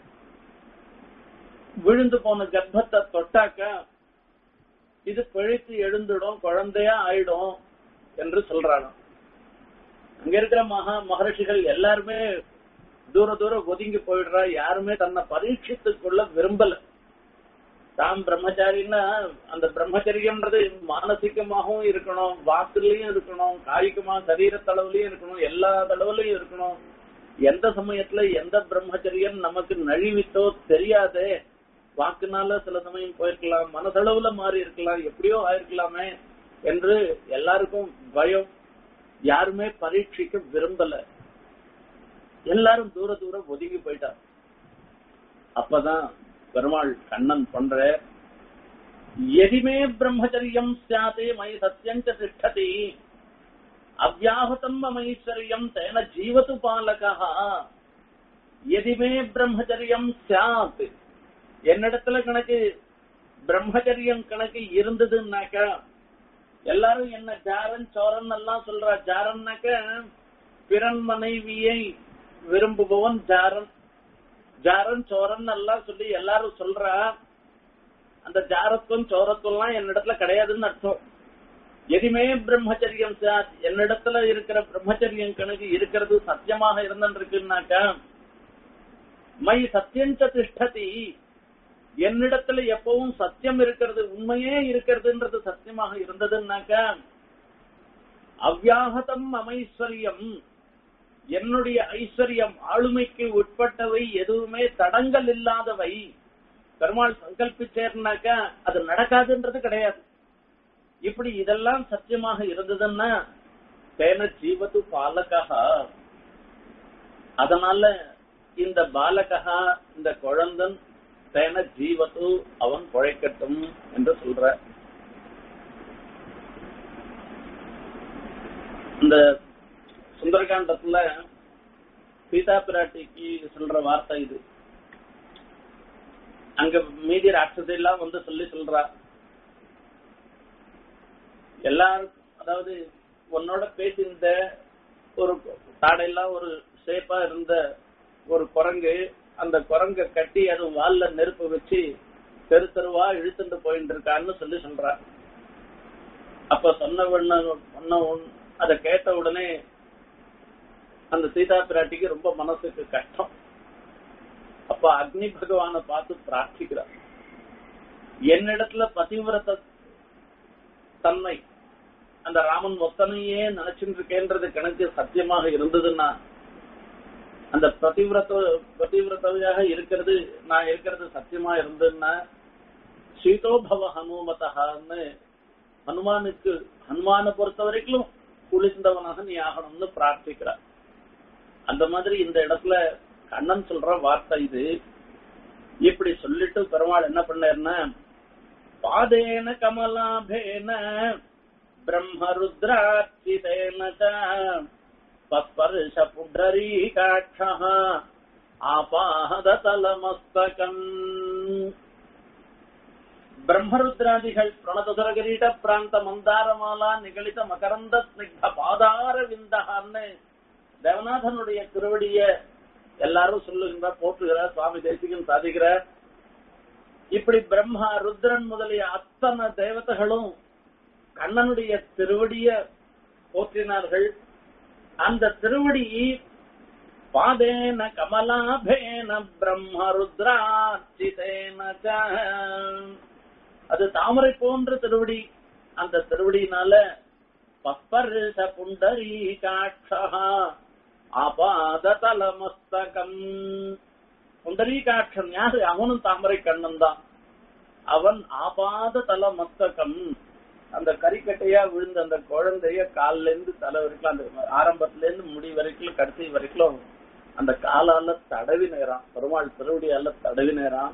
விழுந்து போன கர்ப்பத்தை தொட்டாக்கா இது பிழைத்து எழுந்துடும் குழந்தையா ஆயிடும் என்று சொல்றாங்க அங்க இருக்கிற மகா மகர்ஷிகள் எல்லாருமே தூர தூரம் ஒதுங்கி போயிடுறா யாருமே தன்னை பரீட்சித்துக் கொள்ள விரும்பல தாம் பிரம்மச்சாரின்னா அந்த பிரம்மச்சரியம்ன்றது மானசிகமாகவும் இருக்கணும் வாக்குலயும் இருக்கணும் காய்கமா சரீர தளவுலயும் இருக்கணும் எல்லா தளவுலயும் இருக்கணும் எந்த சமயத்துல எந்த பிரம்மச்சரியம் நமக்கு நழிவித்தோ தெரியாதே வாக்குனால சில சமயம் போயிருக்கலாம் மனதளவுல மாறி இருக்கலாம் எப்படியோ ஆயிருக்கலாமே என்று எல்லாருக்கும் பயம் யாருமே பரீட்சிக்க விரும்பல எல்லாரும் தூர தூரம் ஒதுங்கி போயிட்டார் அப்பதான் பெருமாள் கண்ணன் பண்ற எதிமே பிரம்மச்சரியம் சியாதே மை சத்தியஞ்ச திஷ்டதி அவ்யாஹதம் மமைஸ்வரியம் தேன ஜீவத்து பாலகா எதிமே பிரம்மச்சரியம் சியாத் என்னிடத்துல கணக்கு பிரம்மச்சரியம் கணக்கு இருந்ததுன்னாக்கா எல்லாரும் என்ன ஜாரன் சோரன் எல்லாம் சொல்றா ஜாரன்னாக்க பிறன் மனைவியை விரும்புபவன் ஜாரன் ஜாரன் சோரன் எல்லாம் சொல்லி எல்லாரும் சொல்றா அந்த ஜாரத்துவம் சோரத்துவம் என்னிடத்துல கிடையாதுன்னு அர்த்தம் எதுமே பிரம்மச்சரியம் சாத் என்னிடத்துல இருக்கிற பிரம்மச்சரியம் கணக்கு இருக்கிறது சத்தியமாக இருந்துருக்குன்னாக்கா மை சத்தியஞ்ச திஷ்டதி என்னிடத்துல எப்பவும் சத்தியம் இருக்கிறது உண்மையே இருக்கிறதுன்றது சத்தியமாக இருந்ததுன்னாக்கா அவ்யாகதம் அமைஸ்வரியம் என்னுடைய ஐஸ்வர்யம் ஆளுமைக்கு உட்பட்டவை எதுவுமே தடங்கள் இல்லாதவை பெருமாள் சங்கல்பிச்சேர்னாக்கா அது நடக்காதுன்றது கிடையாது இப்படி இதெல்லாம் சத்தியமாக இருந்ததுன்னா தேன ஜீவத்து பாலகா அதனால இந்த பாலகா இந்த குழந்தன் தேன ஜீவத்து அவன் குழைக்கட்டும் என்று சொல்ற இந்த சுந்தரகாண்டத்துல சீதா பிராட்டிக்கு சொல்ற வார்த்தை இது அங்க மீதி ராட்சதையெல்லாம் வந்து சொல்லி சொல்றா எல்லாருக்கும் அதாவது உன்னோட பேசியிருந்த ஒரு தாடையெல்லாம் ஒரு ஷேப்பா இருந்த ஒரு குரங்கு அந்த குரங்க கட்டி அது வால்ல நெருப்பு வச்சு தெரு தெருவா இழுத்துட்டு போயிட்டு இருக்கான்னு சொல்லி சொல்றா அப்ப சொன்ன உடனே சொன்ன உடனே அதை கேட்ட உடனே அந்த சீதா பிராட்டிக்கு ரொம்ப மனசுக்கு கஷ்டம் அப்ப அக்னி பகவான பார்த்து பிரார்த்திக்கிறார் என்னிடத்துல பதிவிரத தன்மை அந்த ராமன் ஒத்தனையே நினைச்சுட்டு இருக்கேன்றது கணக்கு சத்தியமாக இருந்ததுன்னா அந்த பதிவிரத பதிவிரதையாக இருக்கிறது நான் இருக்கிறது சத்தியமா இருந்ததுன்னா சீதோபவ ஹனுமதகான்னு ஹனுமானுக்கு ஹனுமான பொறுத்த வரைக்கும் குளிர்ந்தவனாக நீ ஆகணும்னு பிரார்த்திக்கிறார் அந்த மாதிரி இந்த இடத்துல கண்ணன் சொல்ற வார்த்தை இது இப்படி சொல்லிட்டு பெருமாள் என்ன பண்ணாருன்னா பாதேன கமலாபேன பிரம்மருத்ராட்சிதேன பஸ்பர்ஷ புண்டரீகாட்சः ஆபாததலமஸ்தகம் பிரம்மருத்ராதிகள் பிரணதசுர கிரீட பிராந்த மந்தாரமாலா நிகழித மகரந்த ஸ்னிக்த பாதார விந்தகான்னு தேவநாதனுடைய திருவடிய எல்லாரும் சொல்லுகின்றார் போற்றுகிறார் சுவாமி தேசிகன் சாதிக்கிறார் இப்படி பிரம்மா ருத்ரன் முதலிய அத்தனை தேவதைகளும் கண்ணனுடைய திருவடிய போற்றினார்கள் அந்த திருவடி பாதேன கமலாபேன பிரம்ம ருத்ராச்சிதேன ச. அது தாமரை போன்ற திருவடி அந்த திருவடியினால பப்பர்ஷ புண்டரீ காட்சா ஆபாததலமஸ்தகம் புண்டரீகாட்சன் யாரு அவனும் தாமரை கண்ணன் தான் அவன் ஆபாத தல மஸ்தகம் அந்த கறிக்கட்டையா விழுந்த அந்த குழந்தைய கால்ல இருந்து தலை வரைக்கும் அந்த ஆரம்பத்துல இருந்து முடி வரைக்கும் கடைசி வரைக்கும் அந்த காலால தடவி நேரான் பெருமாள் திருவடியால தடவி நேரான்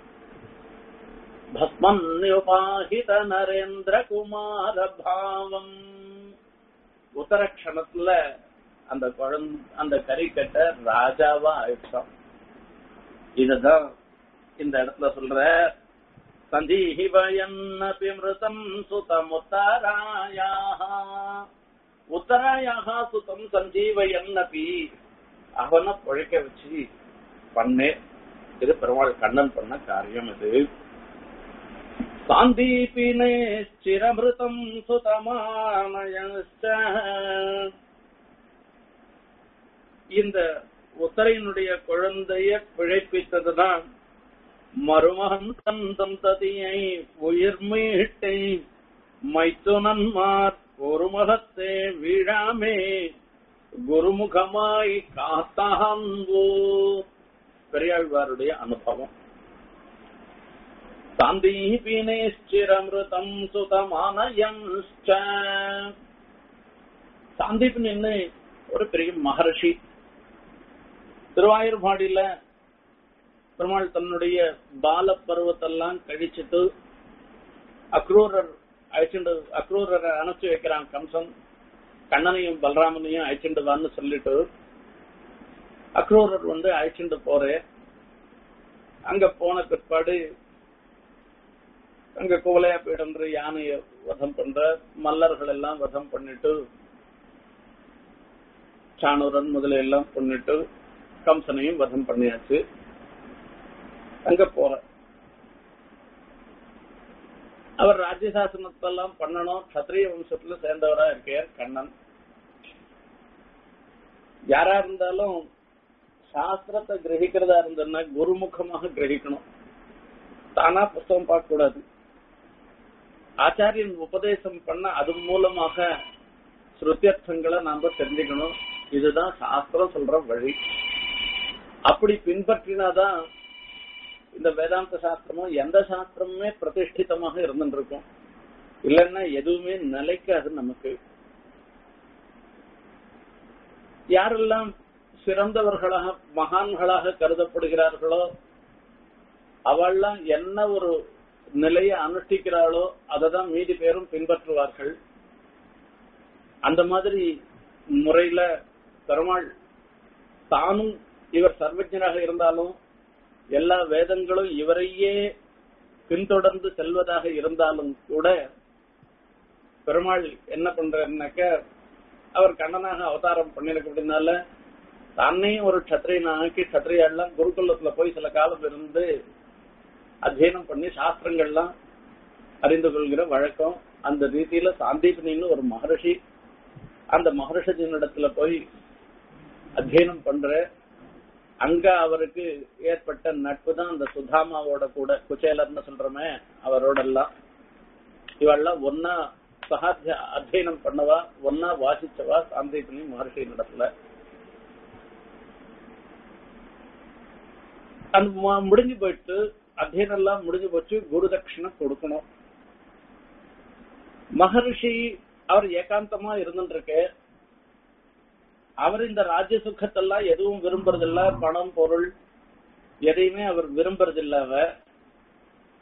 பஸ்மன்யுபாஹித நரேந்திர குமார பாவம் உத்தரக்ஷணத்துல அந்த குழந்தை அந்த கறிக்கட்டை ராஜாவா ஆயிடுச்சான் இதுதான் இந்த இடத்துல சொல்ற சந்தீவயன்னபி மிருதம் சுதமுத்தராயாக உத்தராயாக சுதம் சஞ்சீவயன்னபி அவனை பொழைக்க வச்சு பண்ணே இது பெருமாள் கண்ணன் பண்ண காரியம் இது சாந்தீபினே சிரமிருதம் சுதமானயச்ச இந்த உத்தரையினுடைய குழந்தைய பிழைப்பித்ததுதான் மருமகன் தந்தம் ததியை உயிர் மீட்டை மைத்துனன்மார் ஒரு மகத்தே வீழாமே குருமுகமாய் காத்தான்போ பெரியாழ்வாருடைய அனுபவம் சாந்தீபினேஷ்டிரமிருதம் சுதமானயம் சாந்தீபின்னு ஒரு பெரிய மகர்ஷி திருவாயூர்பாடியில பெருமாள் தன்னுடைய பால பருவத்தெல்லாம் கழிச்சிட்டு அக்ரூரர் அழைச்சிட்டு அக்ரூரரை அனுப்பிச்சு வைக்கிறான் கம்சன் கண்ணனையும் பலராமனையும் அழைச்சிட்டு வான்னு சொல்லிட்டு அக்ரூரர் வந்து அழைச்சிட்டு போறேன் அங்க போன பிற்பாடு அங்க குவலையா போயிடுன்ற யானைய வதம் பண்ற மல்லர்கள் எல்லாம் வதம் பண்ணிட்டு சாணூரன் முதல எல்லாம் பண்ணிட்டு கம்சனையும் வதம் பண்ணியாச்சு அங்க போற அவர் ராஜ்யசாசனத்தெல்லாம் பண்ணணும் கத்திரிய வம்சத்துல சேர்ந்தவரா இருக்கார் கண்ணன் யாரா இருந்தாலும் சாஸ்திரத்தை கிரகிக்கிறதா இருந்ததுன்னா குருமுகமாக கிரகிக்கணும் தானா புஸ்தகம் பார்க்க கூடாது ஆச்சாரியன் உபதேசம் பண்ண அது மூலமாக ஸ்ருத்தியர்த்தங்களை நாம தெரிஞ்சுக்கணும் இதுதான் சாஸ்திரம் சொல்ற வழி அப்படி பின்பற்றினாதான் இந்த வேதாந்த சாஸ்திரமும் எந்த சாஸ்திரமுமே பிரதிஷ்டிதமாக இருந்துட்டு இருக்கும் இல்லைன்னா எதுவுமே நிலைக்காது நமக்கு யாரெல்லாம் சிறந்தவர்களாக மகான்களாக கருதப்படுகிறார்களோ அவள்லாம் என்ன ஒரு நிலையை அனுஷ்டிக்கிறாளோ அதை தான் மீதி பேரும் பின்பற்றுவார்கள் அந்த மாதிரி முறையில பெருமாள் தானும் இவர் சர்வஜனாக இருந்தாலும் எல்லா வேதங்களும் இவரையே பின்தொடர்ந்து செல்வதாக இருந்தாலும் கூட பெருமாள் என்ன பண்றாருனாக்க அவர் கண்ணனாக அவதாரம் பண்ணிருக்க அப்படின்னால தன்னை ஒரு க்ஷத்ரியனாக்கி க்ஷத்ரியெல்லாம் குருகுலத்துல போய் சில காலம் இருந்து அத்தியனம் பண்ணி சாஸ்திரங்கள்லாம் அறிந்து கொள்கிற வழக்கம் அந்த ரீதியில சாந்தீபனின்னு ஒரு மகர்ஷி அந்த மகர்ஷியினிடத்துல போய் அத்தியனம் பண்ற அங்க அவருக்கு ஏற்பட்ட நட்பு தான் அந்த சுதாமாவோட கூட குச்சேலர்னு சொல்றோமே அவரோட எல்லாம் இவெல்லாம் ஒன்னா சகாத்திய அத்தியனம் பண்ணவா ஒன்னா வாசிச்சவா சாந்தீபனி மகர்ஷி நடத்துல அந்த மு- முடிஞ்சு போயிட்டு அத்தியனம் எல்லாம் முடிஞ்சு போச்சு குரு தட்சிணை கொடுக்கணும் மகரிஷி அவர் ஏகாந்தமா இருந்துட்டு இருக்கு அவர் இந்த ராஜ்ய சுகத்தெல்லாம் எதுவும் விரும்புறதில்ல பணம் பொருள் எதையுமே அவர் விரும்புறதில்ல அவ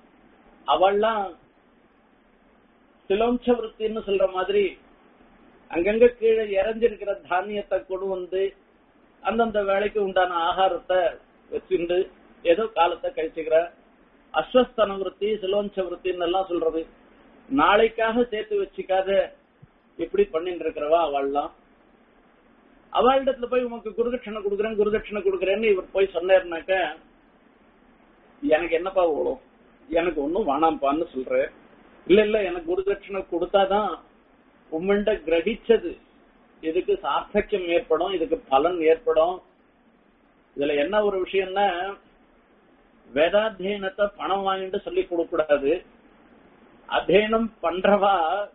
அவள்லாம் சிலோஞ்ச விருத்தின்னு சொல்ற மாதிரி அங்கங்க கீழே இறஞ்சிருக்கிற தானியத்தை கொண்டு வந்து அந்தந்த வேலைக்கு உண்டான ஆகாரத்தை வச்சுண்டு ஏதோ காலத்தை கழிச்சுக்கிற அஸ்வஸ்தன விருத்தி சிலோஞ்ச விருத்தின்னு எல்லாம் சொல்றது நாளைக்காக சேர்த்து வச்சுக்காத இப்படி பண்ணிட்டு இருக்கிறவா அவள்லாம் அவளிடத்துல போய் உனக்கு குருதட்சணை கொடுக்குறேன் குருதட்சணை கொடுக்குறேன்னு இவர் போய் சொன்னாருனாக்க எனக்கு என்னப்பா ஓடும் எனக்கு ஒன்னும் வேணாம்ப்பான்னு சொல்றேன் இல்ல இல்ல எனக்கு குருதட்சணை கொடுத்தாதான் உம்மண்ட கிரகிச்சது இதுக்கு சார்த்தக்கியம் ஏற்படும் இதுக்கு பலன் ஏற்படும் இதுல என்ன ஒரு விஷயம்னா வேதாத்தியனத்தை பணம் வாங்கிட்டு சொல்லி கொடுக்க கூடாது அத்தியனம் பண்றவா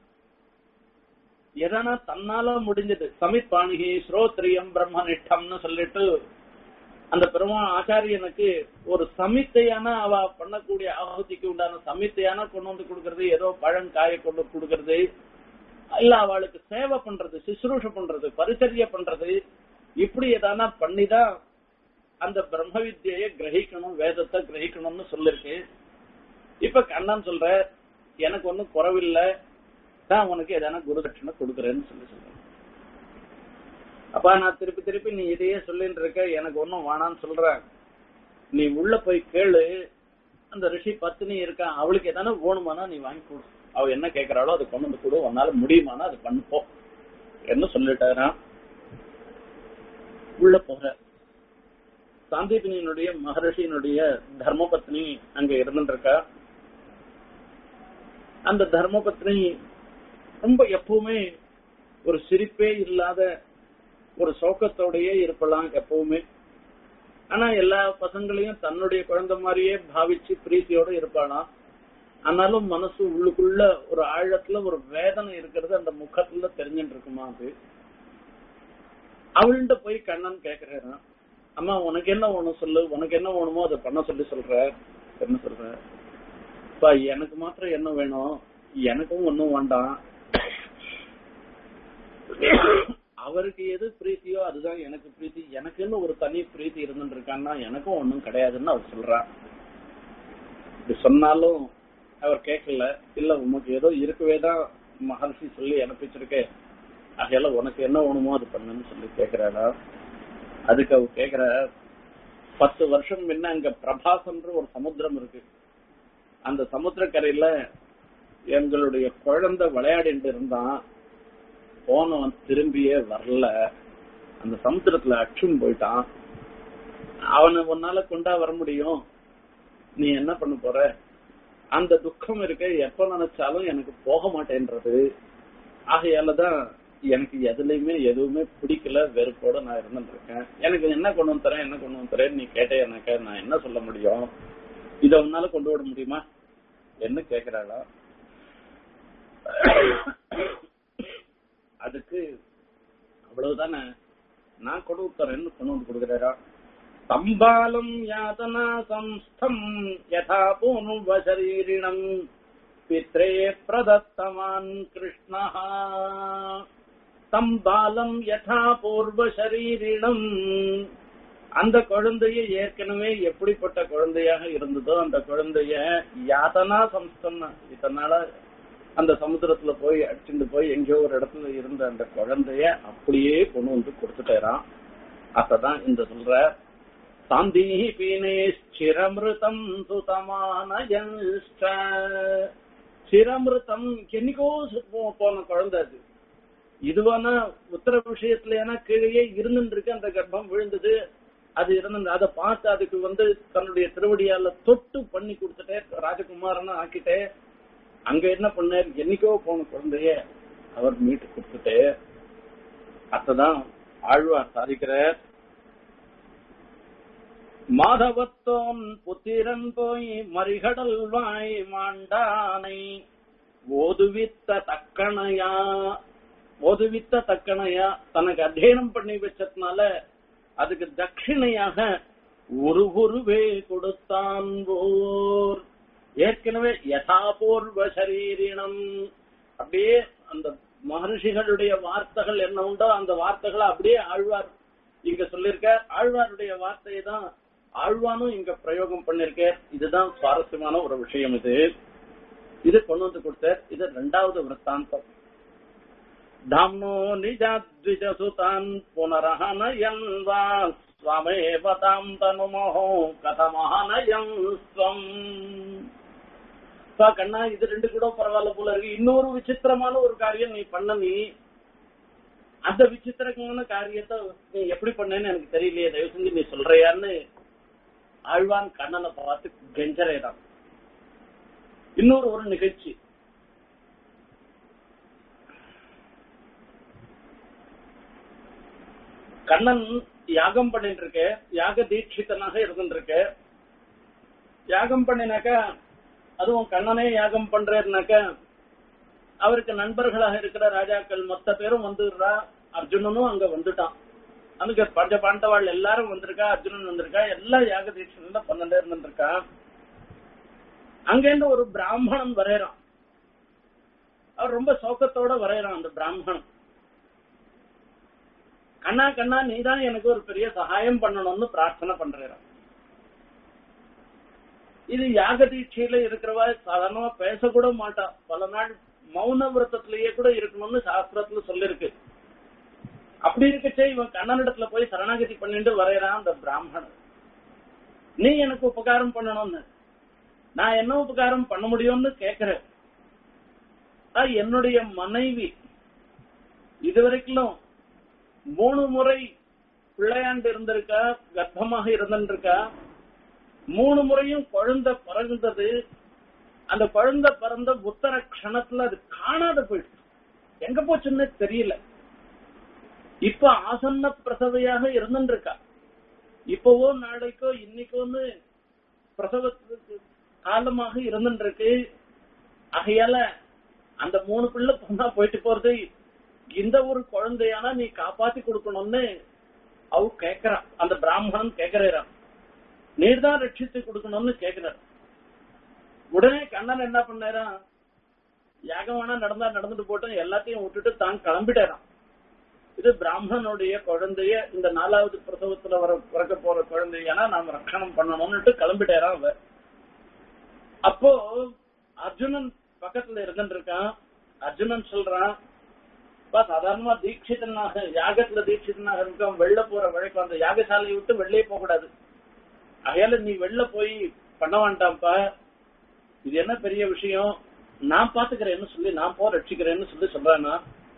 எதனா தன்னால முடிஞ்சது சமித் பாணிகி ஸ்ரோத்ரியம் பிரம்மனிஷ்டம்னு சொல்லிட்டு அந்த பெருமாள் ஆச்சாரியனுக்கு ஒரு சமித்தையான அவ பண்ணக்கூடிய ஆகுதிக்கு உண்டான சமித்தையான கொண்டு வந்து கொடுக்கறது ஏதோ பழங்காய கொண்டு கொடுக்கறது இல்ல அவளுக்கு சேவை பண்றது சுசுரூஷ பண்றது பரிசரிய பண்றது இப்படி எதானா பண்ணிதான் அந்த பிரம்ம வித்தியை கிரகிக்கணும் வேதத்தை கிரகிக்கணும்னு சொல்லிருக்கு இப்ப கண்ணன் சொல்ற எனக்கு ஒன்னும் குறவில்லை தான் உனக்கு எதனா குருதட்சணை கொடுக்கறேன்னு சொல்லி சொல்றேன் அப்பா நான் திருப்பி திருப்பி நீ இதையே சொல்லிட்டு இருக்க எனக்கு ஒன்னும் வேணான்னு சொல்றேன் நீ உள்ள போய் கேளு அந்த ரிஷி பத்தினி இருக்கா அவளுக்கு எதனா வேணுமானா நீ வாங்கி கொடு அவ என்ன கேக்குறாளோ அது கொண்டு வந்து கொடு உன்னால முடியுமானா அது பண்ணுப்போ என்ன சொல்லிட்டாரா உள்ள போற சாந்தீபினியினுடைய மகரிஷியினுடைய தர்மபத்னி அங்க இருந்துட்டு இருக்கா அந்த தர்மபத்னி ரொம்ப எப்பவுமே ஒரு சிரிப்பே இல்லாத ஒரு சோக்கத்தோடயே இருப்பலாம் எப்பவுமே ஆனா எல்லா பசங்களையும் தன்னுடைய குழந்தை மாதிரியே பாவிச்சு பிரீத்தியோட இருப்பாளாம் ஆனாலும் மனசு உள்ளுக்குள்ள ஒரு ஆழத்துல ஒரு வேதனை இருக்கிறது அந்த முகத்துல தெரிஞ்சுட்டு இருக்குமா அது அவள்கிட்ட போய் கண்ணன் கேக்குறான் அம்மா உனக்கு என்ன வேணும் சொல்லு உனக்கு என்ன வேணுமோ அதை பண்ண சொல்லி சொல்ற என்ன சொல்ற அப்பா எனக்கு மாத்திரம் என்ன வேணும் எனக்கும் ஒன்னும் வேண்டாம் அவருக்கு எது பிரீத்தியோ அதுதான் எனக்கு பிரீத்தி எனக்குன்னு ஒரு தனி பிரீத்தி இருந்துட்டு இருக்கான்னா எனக்கும் ஒன்னும் கிடையாதுன்னு அவர் சொல்றார் இப்படி சொன்னாலும் அவர் கேட்கல இல்ல உனக்கு ஏதோ இருக்கவே தான் மகர்ஷி சொல்லி அனுப்பிச்சிருக்கே ஆகையால உனக்கு என்ன வேணுமோ அது பண்ணுன்னு சொல்லி கேக்குறாரா அதுக்கு அவர் கேக்குற பத்து வருஷம் முன்ன அங்க பிரபாசன்ற ஒரு சமுத்திரம் இருக்கு அந்த சமுத்திரக்கரையில எங்களுடைய குழந்தை விளையாடிட்டு இருந்தான் போனவன் திரும்பியே வரல அந்த சமுத்திரத்துல அச்சும் போயிட்டான் அவனை உன்னால கொண்டா வர முடியும் நீ என்ன பண்ண போற அந்த துக்கம் இருக்க எப்ப நினைச்சாலும் எனக்கு போக மாட்டேன்றது ஆகையாலதான் எனக்கு எதுலயுமே எதுவுமே பிடிக்கல வெறுப்போட நான் இருந்துட்டு இருக்கேன் எனக்கு என்ன கொண்டு வந்து தரேன் என்ன கொண்டு வந்து தரேன் நீ கேட்டே எனக்கு நான் என்ன சொல்ல முடியும் இத உன்னால கொண்டு விட முடியுமா என்ன கேக்குறாளா அதுக்கு அவ்வளவுதானே நான் கொண்டு தரேன்னு கொண்டு வந்து கொடுக்குறாரா சம்பாலம் யாதனா சம்ஸ்தம் யதா பூர்வ சரீரிணம் பித்ரே பிரதத்தமான் கிருஷ்ணா சம்பாலம் யதா பூர்வ சரீரிணம் அந்த குழந்தைய ஏற்கனவே எப்படிப்பட்ட குழந்தையாக இருந்ததோ அந்த குழந்தைய யாதனா சம்ஸ்தம் இதனால அந்த சமுத்திரத்துல போய் அடிச்சுட்டு போய் எங்கேயோ ஒரு இடத்துல இருந்த அந்த குழந்தைய அப்படியே கொண்டு வந்து கொடுத்துட்டாராம் அதான் இந்த சொல்ற சாந்தீபீனே ஸ்சிரமிருதம் சுதமானயஷ்ட சிரமிருதம் என்னைக்கோ போ- போன குழந்தை அது இதுவான உத்தர விஷயத்துல ஏன்னா கீழே இருந்துட்டு இருக்கு அந்த கர்ப்பம் விழுந்தது அது இருந்தது அதை பார்த்து அதுக்கு வந்து தன்னுடைய திருவடியால தொட்டு பண்ணி கொடுத்துட்டே ராஜகுமாரன் ஆக்கிட்டே அங்க என்ன பண்ணார் என்னைக்கோ போன குழந்தைய அவர் மீட்டு கொடுத்துட்டு அத்ததான் ஆழ்வார் சாதிக்கிறார் மாதவத்தோன் புத்திரன் போய் மறிகடல் வாய் மாண்டானை ஓதுவித்த தக்கணையா ஓதுவித்த தக்கணையா தனக்கு அத்தியனம் பண்ணி வச்சதுனால அதுக்கு தட்சிணையாக ஒரு குருவே கொடுத்தான் போர் ஏற்கனவே யதாபூர்வ சரீரினம் அப்படியே அந்த மகர்ஷிகளுடைய வார்த்தைகள் என்ன உண்டோ அந்த வார்த்தைகளை அப்படியே ஆழ்வார் இங்க சொல்லியிருக்க ஆழ்வாருடைய வார்த்தையை தான் ஆழ்வானும் இங்க பிரயோகம் பண்ணிருக்க இதுதான் சுவாரஸ்யமான ஒரு விஷயம் இது இது கொண்டு வந்து கொடுத்தார் இது ரெண்டாவது விற்த்தாந்தம் धाम्नो निजाद्विजसुतान् पुनरहनयन् वा स्वमेव ताम् तनुमोहो கதமஹனயம் ஸ்வம் பா கண்ணா இது ரெண்டு கூட பரவாயில்ல போல இருக்கு இன்னொரு விசித்திரமான ஒரு காரியம் நீ பண்ண நீ அந்த விசித்திரமான காரியத்தை நீ எப்படி பண்ணேன்னு எனக்கு தெரியலையே தயவு செஞ்சு நீ சொல்றியான்னு ஆழ்வான் கண்ணனை பார்த்து கெஞ்சறைதான் இன்னொரு ஒரு நிகழ்ச்சி கண்ணன் யாகம் பண்ணிட்டு இருக்க யாக தீட்சிதனாக இருந்துருக்க யாகம் பண்ணினாக்க அதுவும் கண்ணனே யாகம் பண்றாருனாக்க அவருக்கு நண்பர்களாக இருக்கிற ராஜாக்கள் மொத்த பேரும் வந்துடுறா அர்ஜுனனும் அங்க வந்துட்டான் அதுக்கு பஞ்ச பாண்டவாள் எல்லாரும் வந்திருக்கா அர்ஜுனன் வந்திருக்கா எல்லா யாக தீட்சையில பன்னெண்டு இருந்துருக்கா அங்கேருந்து ஒரு பிராமணன் வரையறான் அவர் ரொம்ப சோக்கத்தோட வரையறான் அந்த பிராமணன் கண்ணா கண்ணா நீதான் எனக்கு ஒரு பெரிய சகாயம் பண்ணணும்னு பிரார்த்தனை பண்றான் இது யாக தீட்சையில இருக்கிறவா சாதாரணமா பேசக்கூட மாட்டா பல நாள் மௌன விரதத்திலேயே கூட இருக்கணும்னு சாஸ்திரத்துல சொல்லிருக்கு அப்படி இருக்கச்சே இவன் கண்ணனிடத்துல போய் சரணாகதி பண்ணிட்டு வரையறான் அந்த பிராமணன் நீ எனக்கு உபகாரம் பண்ணணும்னு நான் என்ன உபகாரம் பண்ண முடியும்னு கேக்குறேன் என்னுடைய மனைவி இதுவரைக்கும் மூணு முறை பிள்ளையாண்டு இருந்திருக்கா கர்ப்பமாக இருந்திருக்கா மூணு முறையும் குழந்தை பிறந்தது அந்த குழந்தை பிறந்த உத்தர கணத்துல அது காணாத போயிடுச்சு எங்க போச்சுன்னு தெரியல இப்ப ஆசன்ன பிரசவையாக இருந்துருக்கா இப்பவோ நாளைக்கோ இன்னைக்கோன்னு பிரசவத்துக்கு காலமாக இருந்துருக்கு ஆகையால அந்த மூணு பிள்ளை பொண்ணா போயிட்டு போறது இந்த ஒரு குழந்தையானா நீ காப்பாத்தி கொடுக்கணும்னு அவ கேக்குறான் அந்த பிராமணன் கேக்குறான் நீர் தான் ரட்சித்து கொடுக்கணும்னு கேக்குறாரு உடனே கண்ணன் என்ன பண்ணாராம் யாகம் வேணா நடந்தா நடந்துட்டு போட்டோம் எல்லாத்தையும் விட்டுட்டு தான் கிளம்பிட்டாராம் இது பிராமணனுடைய குழந்தைய இந்த நாலாவது பிரசவத்துல வர பிறக்க போற குழந்தையானா நாம ரட்சணம் பண்ணணும்னுட்டு கிளம்பிட்டாராம் அவ அப்போ அர்ஜுனன் பக்கத்துல இருந்துட்டு இருக்கான் அர்ஜுனன் சொல்றான் சாதாரணமா தீட்சிதனாக யாகத்துல தீட்சிதனாக இருக்கான் வெளில போற வழக்கம் அந்த யாகசாலையை விட்டு வெளியே போக கூடாது அகையால நீ வெளில போய் பண்ண வேண்டாம்ப்பா இது என்ன பெரிய விஷயம் நான் பாத்துக்கிறேன்னு சொல்லி நான் போ ரட்சிக்கிறேன்னு சொல்லி சொல்றானா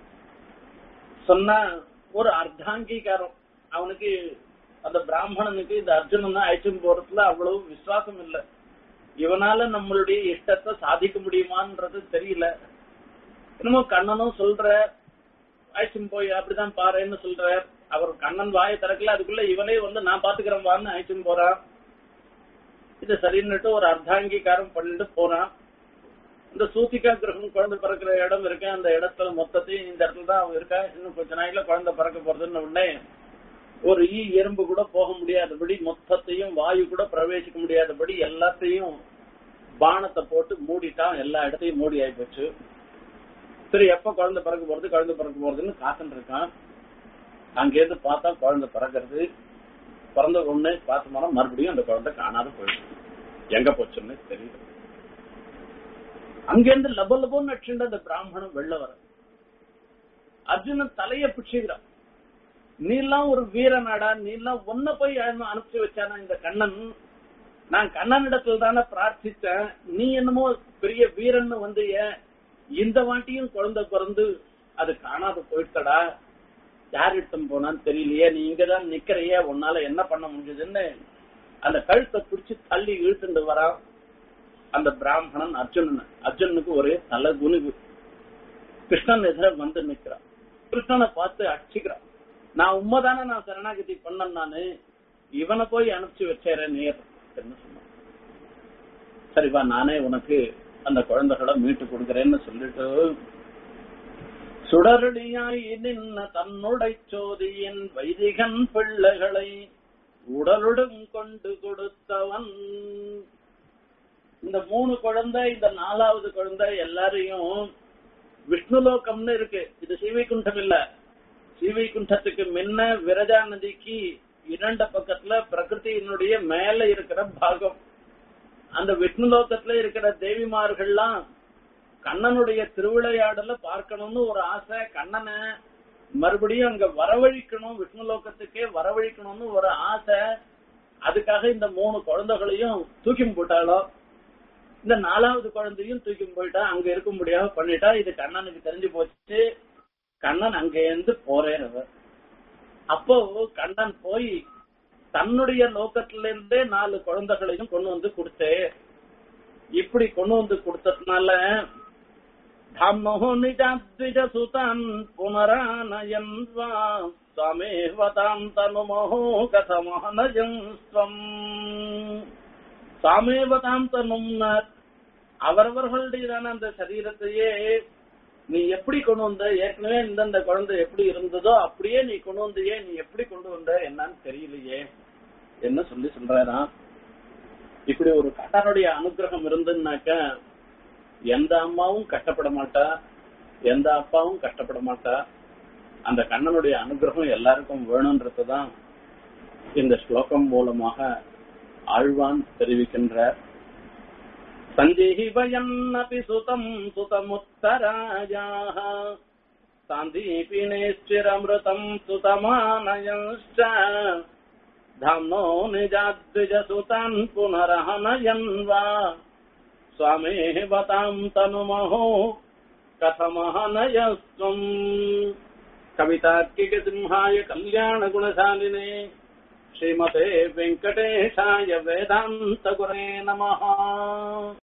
சொன்னா ஒரு அர்த்தாங்கீகாரம் அவனுக்கு அந்த பிராமணனுக்கு இந்த அர்ஜுனன் அழைச்சும் போறதுல அவ்வளவு விசுவாசம் இல்லை இவனால நம்மளுடைய இஷ்டத்தை சாதிக்க முடியுமான்றது தெரியல என்னமோ கண்ணனும் சொல்ற அழைச்சும் போய் அப்படிதான் பாருன்னு சொல்ற அவர் கண்ணன் வாயை திறக்கல அதுக்குள்ள இவனே வந்து நான் பாத்துக்கிறேன் வான்னு அழைச்சும் போறான் இது சரின்னுட்டு ஒரு அர்த்தாங்கீகாரம் பண்ணிட்டு போறான் இந்த சூத்திகா கிரகம் குழந்தை பிறக்கிற இடம் இருக்கு அந்த இடத்துல மொத்தத்தையும் இந்த இடத்துல தான் அவன் இருக்கா இன்னும் கொஞ்ச நாளையில குழந்தை பிறக்க போறதுன்னு உடனே ஒரு ஈ எறும்பு கூட போக முடியாதபடி மொத்தத்தையும் வாயு கூட பிரவேசிக்க முடியாதபடி எல்லாத்தையும் பானத்தை போட்டு மூடிட்டான் எல்லா இடத்தையும் மூடி ஆகி போச்சு சரி எப்ப குழந்தை பிறக்க போறது குழந்தை பிறக்க போறதுன்னு காத்துட்டு இருக்கான் அங்கேருந்து பார்த்தா குழந்தை பிறக்கிறது பிறந்த ஒண்ணு பார்த்தோம்னா மறுபடியும் அந்த குழந்தை காணாத போயிடுச்சு எங்க போச்சுன்னு தெரியல அங்கேருந்து லப லபோன்னு அடிச்சுட்டு அந்த பிராமணன் வெளில வர அர்ஜுனன் தலைய பிடிச்சுக்கிறான் நீ எல்லாம் ஒரு வீரனாடா நீ எல்லாம் ஒன்ன போய் அனுப்பிச்சு வச்சானா இந்த கண்ணன் நான் கண்ணனிடத்துல தானே பிரார்த்திச்சேன் நீ என்னமோ பெரிய வீரன் வந்து இந்த வாட்டியும் குழந்தை பிறந்து அது காணாத போயிட்டடா யார் இட்டம் போனான்னு தெரியலையே நீ இங்கதான் நிக்கிறையே உன்னால என்ன பண்ண முடிஞ்சதுன்னு அந்த கழுத்தை பிடிச்சு தள்ளி இழுத்துட்டு வரான் அந்த பிராமணன் அர்ஜுனன் அர்ஜுனனுக்கு ஒரே தலை குனுகு கிருஷ்ணன் எதிர வந்து நிக்கிறான் கிருஷ்ணனை பார்த்து அடிச்சுக்கிறான் நான் உண்மைதானே நான் சரணாகதி பண்ண நானு இவனை போய் அனுப்பிச்சு வச்சேர நேர் சொன்னான் சரிப்பா நானே உனக்கு அந்த குழந்தைகளை மீட்டு கொடுக்கறேன்னு சொல்லிட்டு சுடரடியாய் நின்ன தன்னுடை சோதியின் வைதிகன் பிள்ளைகளை உடலுடன் கொண்டு கொடுத்தவன் இந்த மூணு குழந்தை இந்த நாலாவது குழந்தை எல்லாரையும் விஷ்ணுலோகம்னு இருக்கு இது ஸ்ரீவைகுண்டம் இல்ல ஸ்ரீவைகுண்டத்துக்கு முன்ன விரஜா நதிக்கு இரண்ட பக்கத்துல பிரகிருதியினுடைய மேல இருக்கிற பாகம் அந்த விஷ்ணுலோகத்துல இருக்கிற தேவிமார்கள்லாம் கண்ணனுடைய திருவிளையாடல பார்க்கணும்னு ஒரு ஆசை கண்ணனை மறுபடியும் அங்க வரவழிக்கணும் விஷ்ணு லோகத்துக்கே வரவழிக்கணும்னு ஒரு ஆசை அதுக்காக இந்த மூணு குழந்தைகளையும் தூக்கி போட்டாலோ இந்த நாலாவது குழந்தையும் தூக்கி போயிட்டா அங்க இருக்க முடியாம பண்ணிட்டா இது கண்ணனுக்கு தெரிஞ்சு போச்சு கண்ணன் அங்க இருந்து போறேன் அப்போ கண்ணன் போய் தன்னுடைய லோக்கத்துல இருந்தே நாலு குழந்தைகளையும் கொண்டு வந்து கொடுத்தே இப்படி கொண்டு வந்து கொடுத்ததுனால தாமோ நிஜாத்விஜ சுதான் புனரானயன் வா சமேவதாம் தனுமோஹோ கதமானயம் ஸ்வம் சாமேவதாம் தனும்னார் அவரவர்களுடையதான அந்த சரீரத்தையே நீ எப்படி கொண்டு வந்த ஏற்கனவே இந்தந்த குழந்தை எப்படி இருந்ததோ அப்படியே நீ கொண்டு வந்தியே நீ எப்படி கொண்டு வந்த என்னன்னு தெரியலையே என்ன சொல்லி சொல்றாரா இப்படி ஒரு கட்டனுடைய அனுகிரகம் இருந்துன்னாக்க எந்த அம்மாவும் கஷ்டப்பட மாட்டா எந்த அப்பாவும் கஷ்டப்பட மாட்டா அந்த கண்ணனுடைய அனுகிரகம் எல்லாருக்கும் வேணும்ன்றதுதான் இந்த ஸ்லோகம் மூலமாக ஆழ்வான் தெரிவிக்கின்றார் सञ्जीवयन्नपि सुतम् सुतमुत्तरायाः सान्दीपिनेश्चिरमृतम् सुतमानयंश्च धाम्नो निजाद्विजसुतान् पुनरहनयन् वा स्वामेवताम् तनुमहो कथमहनयस्त्वम् कवितार्किकसिंहाय कल्याणगुणशालिने श्रीमते वेङ्कटेशाय वेदान्तगुरे नमः